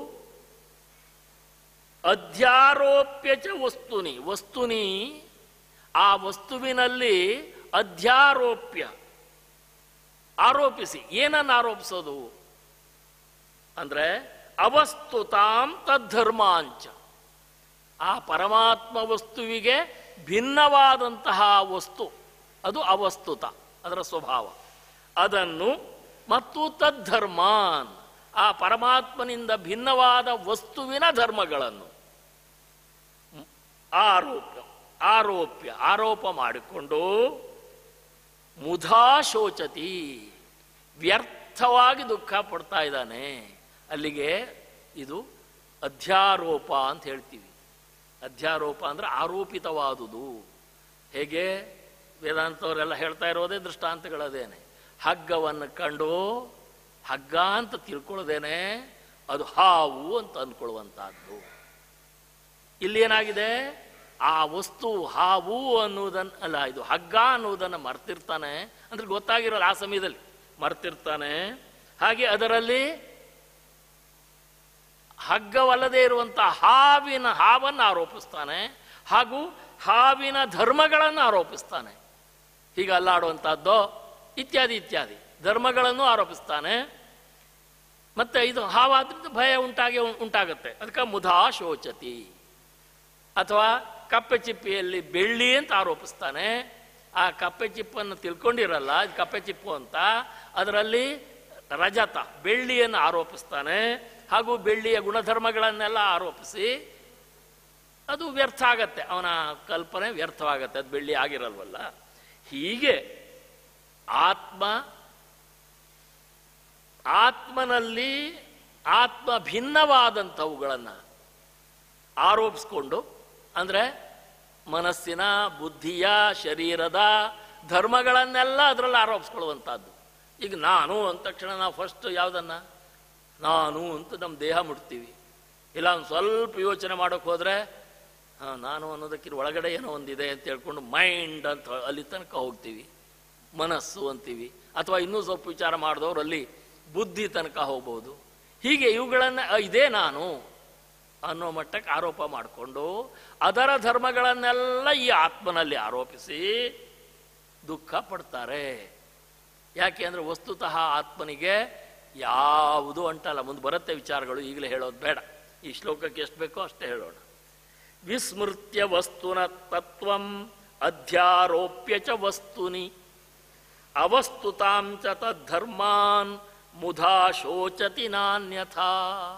Speaker 1: ಅಧ್ಯಾರೋಪ್ಯ ಚ ವಸ್ತುನಿ ವಸ್ತುನಿ ಆ ವಸ್ತುವಿನಲ್ಲಿ ಅಧ್ಯಾರೋಪ್ಯ ಆರೋಪಿಸಿ ಏನನ್ನು ಆರೋಪಿಸೋದು ಅಂದ್ರೆ ಅವಸ್ತುತಾಂ ತದ್ಧರ್ಮಾಂಚ ಆ ಪರಮಾತ್ಮ ವಸ್ತುವಿಗೆ ಭಿನ್ನವಾದಂತಹ ವಸ್ತು ಅದು ಅವಸ್ತುತ ಅದರ ಸ್ವಭಾವ ಅದನ್ನು ಮತ್ತು ತದ್ಧರ್ಮಾನ್ ಆ ಪರಮಾತ್ಮನಿಂದ ಭಿನ್ನವಾದ ವಸ್ತುವಿನ ಧರ್ಮಗಳನ್ನು ಆರೋಪ ಆರೋಪ್ಯ ಆರೋಪ ಮಾಡಿಕೊಂಡು ಮುಧಾ ಶೋಚತಿ ವ್ಯರ್ಥವಾಗಿ ದುಃಖ ಪಡ್ತಾ ಇದ್ದಾನೆ ಅಲ್ಲಿಗೆ ಇದು ಅಧ್ಯಾರೋಪ ಅಂತ ಹೇಳ್ತೀವಿ ಅಧ್ಯಾರೋಪ ಅಂದ್ರೆ ಆರೋಪಿತವಾದುದು ಹೇಗೆ ವೇದಾಂತವರೆಲ್ಲ ಹೇಳ್ತಾ ಇರೋದೇ ದೃಷ್ಟಾಂತಗಳದೇನೆ ಹಗ್ಗವನ್ನು ಕಂಡು ಹಗ್ಗ ಅಂತ ತಿಳ್ಕೊಳ್ಳೋದೇನೆ ಅದು ಹಾವು ಅಂತ ಅಂದ್ಕೊಳ್ಳುವಂತಹದ್ದು ಇಲ್ಲಿ ಏನಾಗಿದೆ ಆ ವಸ್ತು ಹಾವು ಅನ್ನುವುದನ್ನು ಅಲ್ಲ ಇದು ಹಗ್ಗ ಅನ್ನುವುದನ್ನು ಮರ್ತಿರ್ತಾನೆ ಅಂದ್ರೆ ಗೊತ್ತಾಗಿರೋಲ್ಲ ಆ ಸಮಯದಲ್ಲಿ ಮರ್ತಿರ್ತಾನೆ ಹಾಗೆ ಅದರಲ್ಲಿ ಹಗ್ಗವಲ್ಲದೆ ಇರುವಂತಹ ಹಾವಿನ ಹಾವನ್ನು ಆರೋಪಿಸ್ತಾನೆ ಹಾಗೂ ಹಾವಿನ ಧರ್ಮಗಳನ್ನು ಆರೋಪಿಸ್ತಾನೆ ಹೀಗೆ ಅಲ್ಲಾಡುವಂಥದ್ದು ಇತ್ಯಾದಿ ಇತ್ಯಾದಿ ಧರ್ಮಗಳನ್ನು ಆರೋಪಿಸ್ತಾನೆ ಮತ್ತೆ ಇದು ಹಾವಾದ್ರಿಂದ ಭಯ ಉಂಟಾಗಿ ಉಂಟಾಗುತ್ತೆ ಅದಕ್ಕೆ ಮುಧಾ ಶೋಚತಿ ಅಥವಾ ಕಪ್ಪೆ ಚಿಪ್ಪಿಯಲ್ಲಿ ಬೆಳ್ಳಿ ಅಂತ ಆರೋಪಿಸ್ತಾನೆ ಆ ಕಪ್ಪೆ ಚಿಪ್ಪನ್ನು ತಿಳ್ಕೊಂಡಿರಲ್ಲ ಇದು ಕಪ್ಪೆ ಚಿಪ್ಪು ಅಂತ ಅದರಲ್ಲಿ ರಜತ ಬೆಳ್ಳಿಯನ್ನು ಆರೋಪಿಸ್ತಾನೆ ಹಾಗೂ ಬೆಳ್ಳಿಯ ಗುಣಧರ್ಮಗಳನ್ನೆಲ್ಲ ಆರೋಪಿಸಿ ಅದು ವ್ಯರ್ಥ ಆಗತ್ತೆ ಅವನ ಕಲ್ಪನೆ ವ್ಯರ್ಥವಾಗತ್ತೆ ಅದು ಬೆಳ್ಳಿ ಆಗಿರಲ್ವಲ್ಲ ಹೀಗೆ ಆತ್ಮ ಆತ್ಮನಲ್ಲಿ ಆತ್ಮ ಭಿನ್ನವಾದಂಥವುಗಳನ್ನು ಆರೋಪಿಸ್ಕೊಂಡು ಅಂದರೆ ಮನಸ್ಸಿನ ಬುದ್ಧಿಯ ಶರೀರದ ಧರ್ಮಗಳನ್ನೆಲ್ಲ ಅದರಲ್ಲಿ ಆರೋಪಿಸ್ಕೊಳ್ಳುವಂಥದ್ದು ಈಗ ನಾನು ಅಂದ ತಕ್ಷಣ ನಾವು ಫಸ್ಟ್ ಯಾವುದನ್ನ ನಾನು ಅಂತ ನಮ್ಮ ದೇಹ ಮುಟ್ತೀವಿ ಇಲ್ಲ ಒಂದು ಸ್ವಲ್ಪ ಯೋಚನೆ ಮಾಡೋಕೆ ಹೋದರೆ ಹಾಂ ನಾನು ಅನ್ನೋದಕ್ಕಿಂತ ಒಳಗಡೆ ಏನೋ ಒಂದಿದೆ ಅಂತ ಹೇಳ್ಕೊಂಡು ಮೈಂಡ್ ಅಂತ ಅಲ್ಲಿ ತನಕ ಹೋಗ್ತೀವಿ ಮನಸ್ಸು ಅಂತೀವಿ ಅಥವಾ ಇನ್ನೂ ಸ್ವಲ್ಪ ವಿಚಾರ ಮಾಡಿದವರು ಅಲ್ಲಿ ಬುದ್ಧಿ ತನಕ ಹೋಗ್ಬೋದು ಹೀಗೆ ಇವುಗಳನ್ನು ಇದೇ ನಾನು ಅನ್ನೋ ಮಟ್ಟಕ್ಕೆ ಆರೋಪ ಮಾಡಿಕೊಂಡು ಅದರ ಧರ್ಮಗಳನ್ನೆಲ್ಲ ಈ ಆತ್ಮನಲ್ಲಿ ಆರೋಪಿಸಿ ದುಃಖ ಪಡ್ತಾರೆ ಯಾಕೆ ಅಂದರೆ ವಸ್ತುತಃ ಆತ್ಮನಿಗೆ ಯಾವುದು ಅಂಟಲ್ಲ ಮುಂದೆ ಬರುತ್ತೆ ವಿಚಾರಗಳು ಈಗಲೇ ಹೇಳೋದು ಬೇಡ ಈ ಶ್ಲೋಕಕ್ಕೆ ಎಷ್ಟು ಬೇಕೋ ಅಷ್ಟೇ ಹೇಳೋಣ ವಿಸ್ಮೃತ್ಯ ವಸ್ತುನ ತತ್ವಂ ಅಧ್ಯಾರೋಪ್ಯ ಚ ವಸ್ತುನಿ ಅವಸ್ತುತಾಂ ಚ ತದ್ಧರ್ಮಾನ್ ಮುಧಾ ಶೋಚತಿ ನಾನ್ಯಥಾ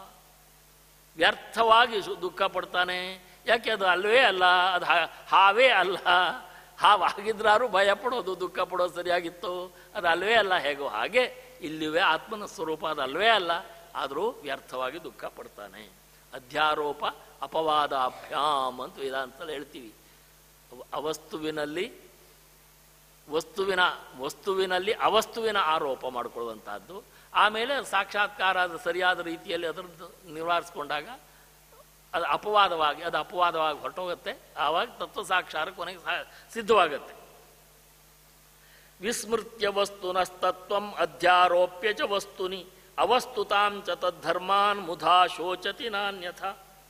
Speaker 1: ವ್ಯರ್ಥವಾಗಿ ಸು- ದುಃಖ ಪಡ್ತಾನೆ ಯಾಕೆ ಅದು ಅಲ್ವೇ ಅಲ್ಲ ಅದು ಹಾ- ಹಾವೇ ಅಲ್ಲ ಹಾವಾಗಿದ್ರಾರು ಭಯ ಪಡೋದು ದುಃಖ ಪಡೋದು ಸರಿಯಾಗಿತ್ತು ಅದು ಅಲ್ವೇ ಅಲ್ಲ ಹೇಗೋ ಹಾಗೆ ಇಲ್ಲಿವೇ ಆತ್ಮನ ಸ್ವರೂಪ ಅದು ಅಲ್ವೇ ಅಲ್ಲ ಆದರೂ ವ್ಯರ್ಥವಾಗಿ ದುಃಖ ಪಡ್ತಾನೆ ಅಧ್ಯಾರೋಪ ಅಪವಾದ ಅಭ್ಯಾಮ್ ಅಂತ ವೇದಾಂತಲ್ಲಿ ಹೇಳ್ತೀವಿ ಅವ- ಅವಸ್ತುವಿನಲ್ಲಿ ವಸ್ತುವಿನ ವಸ್ತುವಿನಲ್ಲಿ ಅವಸ್ತುವಿನ ಆರೋಪ ಮಾಡಿಕೊಳ್ಳುವಂತಹದ್ದು ಆಮೇಲೆ ಸಾಕ್ಷಾತ್ಕಾರ ಅದು ಸರಿಯಾದ ರೀತಿಯಲ್ಲಿ ಅದರದ್ದು ನಿವಾರಿಸ್ಕೊಂಡಾಗ ಅದು ಅಪವಾದವಾಗಿ ಅದು ಅಪವಾದವಾಗಿ ಹೊರಟೋಗುತ್ತೆ ಆವಾಗ ತತ್ವ ಸಾಕ್ಷಾರ ಕೊನೆಗೆ ಸಾ- ಸಿದ್ಧವಾಗುತ್ತೆ ವಿಸ್ಮೃತ್ಯ ವಸ್ತುನಸ್ತತ್ವಂ ಅಧ್ಯಾರೋಪ್ಯ ಚ ವಸ್ತುನಿ ಅವಸ್ತುತಾಂ ಚ ತದ್ಧರ್ಮಾನ್ ಮುಧಾ ಶೋಚತಿ ನಾನ್ಯಥ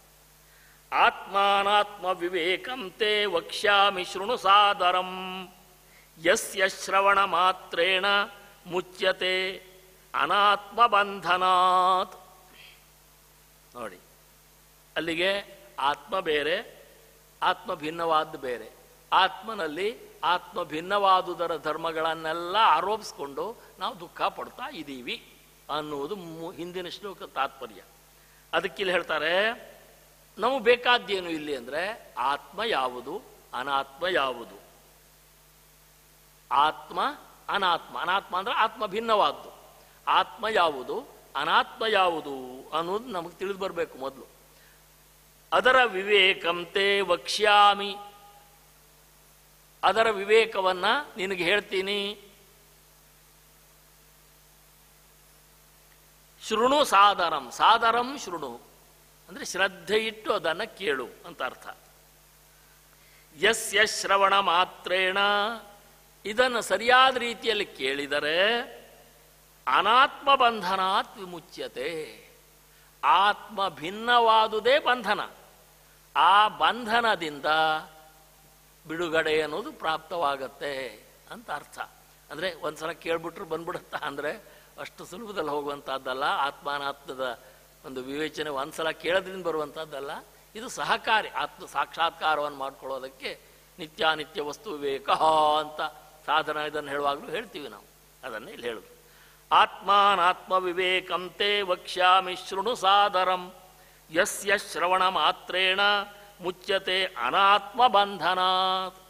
Speaker 1: ಆತ್ಮಾನಾತ್ಮ ವಿವೇಕಂ ತೇ ವಕ್ಷ್ಯಾಮಿ ಶೃಣು ಸಾದರಂ ಯಸ್ಯ ಶ್ರವಣ ಮಾತ್ರೇಣ ಮುಚ್ಯತೆ ಅನಾತ್ಮ ಬಂಧನಾತ್ ನೋಡಿ ಅಲ್ಲಿಗೆ ಆತ್ಮ ಬೇರೆ ಆತ್ಮ ಭಿನ್ನವಾದ್ದು ಬೇರೆ ಆತ್ಮನಲ್ಲಿ ಆತ್ಮ ಭಿನ್ನವಾದುದರ ಧರ್ಮಗಳನ್ನೆಲ್ಲ ಆರೋಪಿಸ್ಕೊಂಡು ನಾವು ದುಃಖ ಪಡ್ತಾ ಇದ್ದೀವಿ ಅನ್ನುವುದು ಮು- ಹಿಂದಿನ ಶ್ಲೋಕ ತಾತ್ಪರ್ಯ ಅದಕ್ಕಿಲ್ಲಿ ಹೇಳ್ತಾರೆ ನಮಗೆ ಬೇಕಾದ್ದೇನು ಇಲ್ಲಿ ಅಂದರೆ ಆತ್ಮ ಯಾವುದು ಅನಾತ್ಮ ಯಾವುದು ಆತ್ಮ ಅನಾತ್ಮ ಅನಾತ್ಮ ಅಂದ್ರೆ ಆತ್ಮ ಭಿನ್ನವಾದ್ದು ಆತ್ಮ ಯಾವುದು ಅನಾತ್ಮ ಯಾವುದು ಅನ್ನೋದು ನಮಗೆ ತಿಳಿದು ಬರಬೇಕು ಮೊದಲು ಅದರ ವಿವೇಕಂತೆ ವಕ್ಷ್ಯಾಮಿ ಅದರ ವಿವೇಕವನ್ನ ನಿನಗೆ ಹೇಳ್ತೀನಿ ಶೃಣು ಸಾದರಂ ಸಾದರಂ ಶೃಣು ಅಂದ್ರೆ ಶ್ರದ್ಧೆ ಇಟ್ಟು ಅದನ್ನು ಕೇಳು ಅಂತ ಅರ್ಥ ಯಸ್ಯ ಶ್ರವಣ ಮಾತ್ರೇಣ ಇದನ್ನು ಸರಿಯಾದ ರೀತಿಯಲ್ಲಿ ಕೇಳಿದರೆ ಅನಾತ್ಮ ಬಂಧನಾತ್ ವಿಮುಚ್ಯತೆ ಆತ್ಮ ಭಿನ್ನವಾದುದೇ ಬಂಧನ ಆ ಬಂಧನದಿಂದ ಬಿಡುಗಡೆ ಅನ್ನೋದು ಪ್ರಾಪ್ತವಾಗತ್ತೆ ಅಂತ ಅರ್ಥ ಅಂದರೆ ಒಂದ್ಸಲ ಕೇಳ್ಬಿಟ್ರು ಬಂದ್ಬಿಡುತ್ತಾ ಅಂದರೆ ಅಷ್ಟು ಸುಲಭದಲ್ಲಿ ಹೋಗುವಂಥದ್ದಲ್ಲ ಆತ್ಮಾನಾತ್ಮದ ಒಂದು ವಿವೇಚನೆ ಒಂದ್ಸಲ ಕೇಳೋದ್ರಿಂದ ಬರುವಂಥದ್ದಲ್ಲ ಇದು ಸಹಕಾರಿ ಆತ್ಮ ಸಾಕ್ಷಾತ್ಕಾರವನ್ನು ಮಾಡ್ಕೊಳ್ಳೋದಕ್ಕೆ ನಿತ್ಯಾನಿತ್ಯ ವಸ್ತು ವಿವೇಕ ಅಂತ ಸಾಧನ ಇದನ್ನು ಹೇಳುವಾಗಲೂ ಹೇಳ್ತೀವಿ ನಾವು ಅದನ್ನೇ ಇಲ್ಲಿ ಹೇಳುದು ಆತ್ಮಾನಾತ್ಮ ವಿವೇಕಂತೆ ವಕ್ಷ್ಯಾಮಿ ಶೃಣು ಸಾದರಂ ಯಸ್ಯ ಶ್ರವಣ ಮಾತ್ರೇಣ ಮುಚ್ಯತೆ ಅನಾತ್ಮ ಬಂಧನಾತ್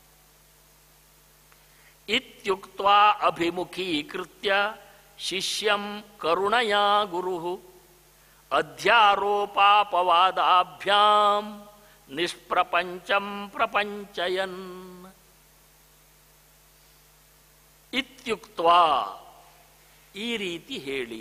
Speaker 1: ಇತ್ಯುಕ್ತ್ವಾ ಅಭಿಮುಖೀಕೃತ್ಯ ಶಿಷ್ಯಂ ಕರುಣಯಾ ಗುರು ಅಧ್ಯಾರೋಪಾಪವಾದಾಭ್ಯಾಂ ನಿಷ್ಪ್ರಪಂಚಂ ಪ್ರಪಂಚಯನ್ ಇತ್ಯುಕ್ತ್ವಾ ಈ ರೀತಿ ಹೇಳಿ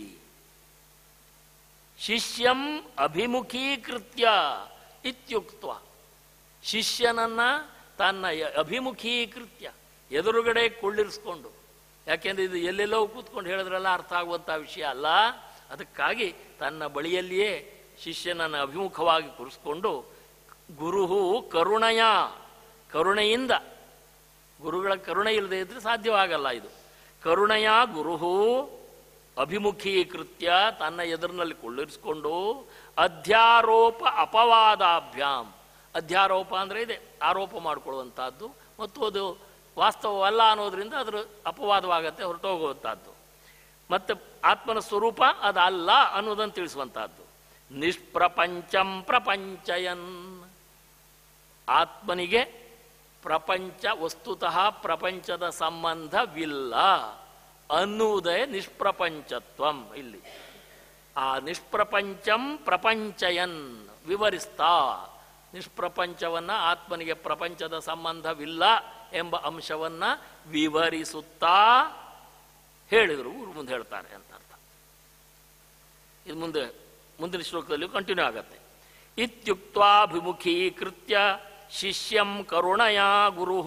Speaker 1: ಶಿಷ್ಯಂ ಅಭಿಮುಖೀಕೃತ್ಯ ಇತ್ಯುಕ್ತ ಶಿಷ್ಯನನ್ನ ತನ್ನ ಯ- ಅಭಿಮುಖೀಕೃತ್ಯ ಎದುರುಗಡೆ ಕುಳ್ಳಿರಿಸ್ಕೊಂಡು ಯಾಕೆಂದ್ರೆ ಇದು ಎಲ್ಲೆಲ್ಲೋ ಕೂತ್ಕೊಂಡು ಹೇಳಿದ್ರಲ್ಲ ಅರ್ಥ ಆಗುವಂಥ ವಿಷಯ ಅಲ್ಲ ಅದಕ್ಕಾಗಿ ತನ್ನ ಬಳಿಯಲ್ಲಿಯೇ ಶಿಷ್ಯನನ್ನು ಅಭಿಮುಖವಾಗಿ ಕೂರಿಸ್ಕೊಂಡು ಗುರುಹು ಕರುಣಯ ಕರುಣೆಯಿಂದ ಗುರುಗಳ ಕರುಣೆ ಇಲ್ಲದೆ ಇದ್ರೆ ಸಾಧ್ಯವಾಗಲ್ಲ ಇದು ಕರುಣೆಯ ಗುರುಹು ಅಭಿಮುಖೀಕೃತ್ಯ ತನ್ನ ಎದುರಿನಲ್ಲಿ ಕುಳ್ಳಿರಿಸಿಕೊಂಡು ಅಧ್ಯಾರೋಪ ಅಪವಾದಾಭ್ಯಾಮ್ ಅಧ್ಯಾರೋಪ ಅಂದರೆ ಇದೆ ಆರೋಪ ಮಾಡಿಕೊಳ್ಳುವಂಥದ್ದು ಮತ್ತು ಅದು ವಾಸ್ತವವಲ್ಲ ಅನ್ನೋದ್ರಿಂದ ಅದರ ಅಪವಾದವಾಗತ್ತೆ ಹೊರಟೋಗುವಂಥದ್ದು ಮತ್ತು ಆತ್ಮನ ಸ್ವರೂಪ ಅದಲ್ಲ ಅನ್ನೋದನ್ನು ತಿಳಿಸುವಂಥದ್ದು ನಿಷ್ಪ್ರಪಂಚಂ ಪ್ರಪಂಚಯನ್ ಆತ್ಮನಿಗೆ ಪ್ರಪಂಚ ವಸ್ತುತಃ ಪ್ರಪಂಚದ ಸಂಬಂಧವಿಲ್ಲ ಅನ್ನುವುದೇ ನಿಷ್ಪ್ರಪಂಚತ್ವಂ ಇಲ್ಲಿ ಆ ನಿಷ್ಪ್ರಪಂಚಂ ಪ್ರಪಂಚಯನ್ ವಿವರಿಸ್ತಾ ನಿಷ್ಪ್ರಪಂಚವನ್ನ ಆತ್ಮನಿಗೆ ಪ್ರಪಂಚದ ಸಂಬಂಧವಿಲ್ಲ ಎಂಬ ಅಂಶವನ್ನ ವಿವರಿಸುತ್ತಾ ಹೇಳಿದರು ಇವ್ರು ಮುಂದೆ ಹೇಳ್ತಾರೆ ಅಂತ ಅರ್ಥ ಇದು ಮುಂದೆ ಮುಂದಿನ ಶ್ಲೋಕದಲ್ಲಿ ಕಂಟಿನ್ಯೂ ಆಗತ್ತೆ ಇತ್ಯುಕ್ತಾಭಿಮುಖೀಕೃತ್ಯ ಶಿಷ್ಯಂ ಕರುಣಯ ಗುರು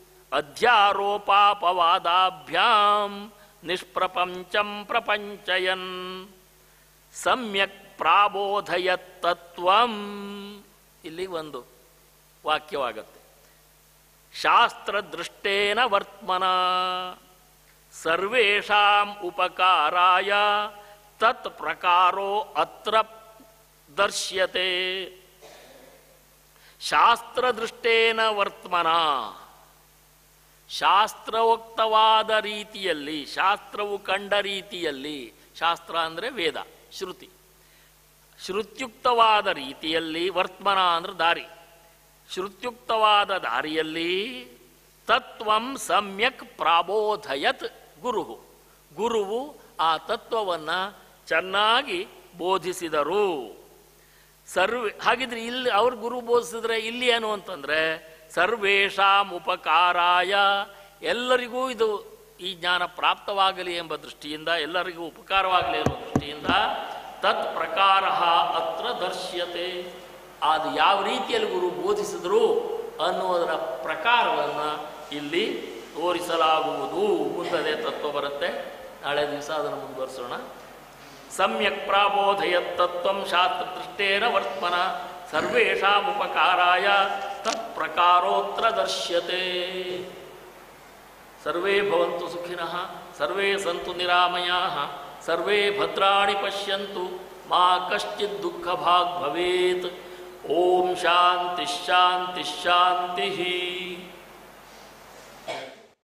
Speaker 1: ಅಧ್ಯಾರೋಪಾಪವಾದಾಭ್ಯಾಂ ನಿಷ್ಪ್ರಪಂಚಂ ಪ್ರಪಂಚಯನ್ ಸಮ್ಯಕ್ ಪ್ರಾಬೋಧಯತ್ತತ್ವಂ ಇಲ್ಲಿ ಒಂದು ವಾಕ್ಯವಾಗತ್ತೆ ಶಾಸ್ತ್ರದೃಷ್ಟೇನ ವರ್ತಮನ ಸರ್ವೇಷಾಂ ಉಪಕಾರಾಯ ತತ್ ಪ್ರಕಾರೋ ಅತ್ರ ದರ್ಶ್ಯತೆ ಶಾಸ್ತ್ರದೃಷ್ಟೇನ ವರ್ತಮನ ಶಾಸ್ತ್ರೋಕ್ತವಾದ ರೀತಿಯಲ್ಲಿ ಶಾಸ್ತ್ರವು ಕಂಡ ರೀತಿಯಲ್ಲಿ ಶಾಸ್ತ್ರ ಅಂದರೆ ವೇದ ಶ್ರುತಿ ಶ್ರುತ್ಯುಕ್ತವಾದ ರೀತಿಯಲ್ಲಿ ವರ್ತಮನ ಅಂದ್ರೆ ದಾರಿ ಶ್ರುತ್ಯುಕ್ತವಾದ ದಾರಿಯಲ್ಲಿ ತತ್ವಂ ಸಮ್ಯಕ್ ಪ್ರಾಬೋಧಯತ್ ಗುರು ಗುರುವು ಆ ತತ್ವವನ್ನು ಚೆನ್ನಾಗಿ ಬೋಧಿಸಿದರು ಸರ್ವೇ ಹಾಗಿದ್ರೆ ಇಲ್ಲಿ ಅವ್ರ ಗುರು ಬೋಧಿಸಿದ್ರೆ ಇಲ್ಲಿ ಏನು ಅಂತಂದ್ರೆ ಸರ್ವೇಷಾಂ ಉಪಕಾರಾಯ ಎಲ್ಲರಿಗೂ ಇದು ಈ ಜ್ಞಾನ ಪ್ರಾಪ್ತವಾಗಲಿ ಎಂಬ ದೃಷ್ಟಿಯಿಂದ ಎಲ್ಲರಿಗೂ ಉಪಕಾರವಾಗಲಿ ಎನ್ನುವ ದೃಷ್ಟಿಯಿಂದ ತತ್ ಪ್ರಕಾರ ಅತ್ರ ದರ್ಶ್ಯತೆ ಅದು ಯಾವ ರೀತಿಯಲ್ಲಿ ಗುರು ಬೋಧಿಸಿದ್ರು ಅನ್ನುವುದರ ಪ್ರಕಾರವನ್ನು ಇಲ್ಲಿ ತೋರಿಸಲಾಗುವುದು ಮುಂದೆ ತತ್ವ ಬರುತ್ತೆ ನಾಳೆ ದಿವಸ ಅದನ್ನು ಮುಂದುವರಿಸೋಣ ಸಮ್ಯಕ್ ಪ್ರಾಬೋಧಯತ್ ತತ್ವಂ ಶಾಸ್ತ್ರದೃಷ್ಟೇನ ವರ್ತಮನ ಸರ್ವೇಷಾಂ ಉಪಕಾರಾಯ ತತ್ ಪ್ರಕಾರೋತ್ರ ದರ್ಶ್ಯತೆ ಸರ್ವೇ ಭವಂತು ಸುಖಿನಃ ಸರ್ವೇ ಸಂತು ನಿರಾಮಯಾಃ ಸರ್ವೇ ಭದ್ರಾಣಿ ಪಶ್ಯಂತು ಮಾ ಕಶ್ಚಿತ್ ದುಃಖ ಭಾಗ್ ಭವೇತ್ ಓಂ ಶಾಂತಿ ಶಾಂತಿ ಶಾಂತಿ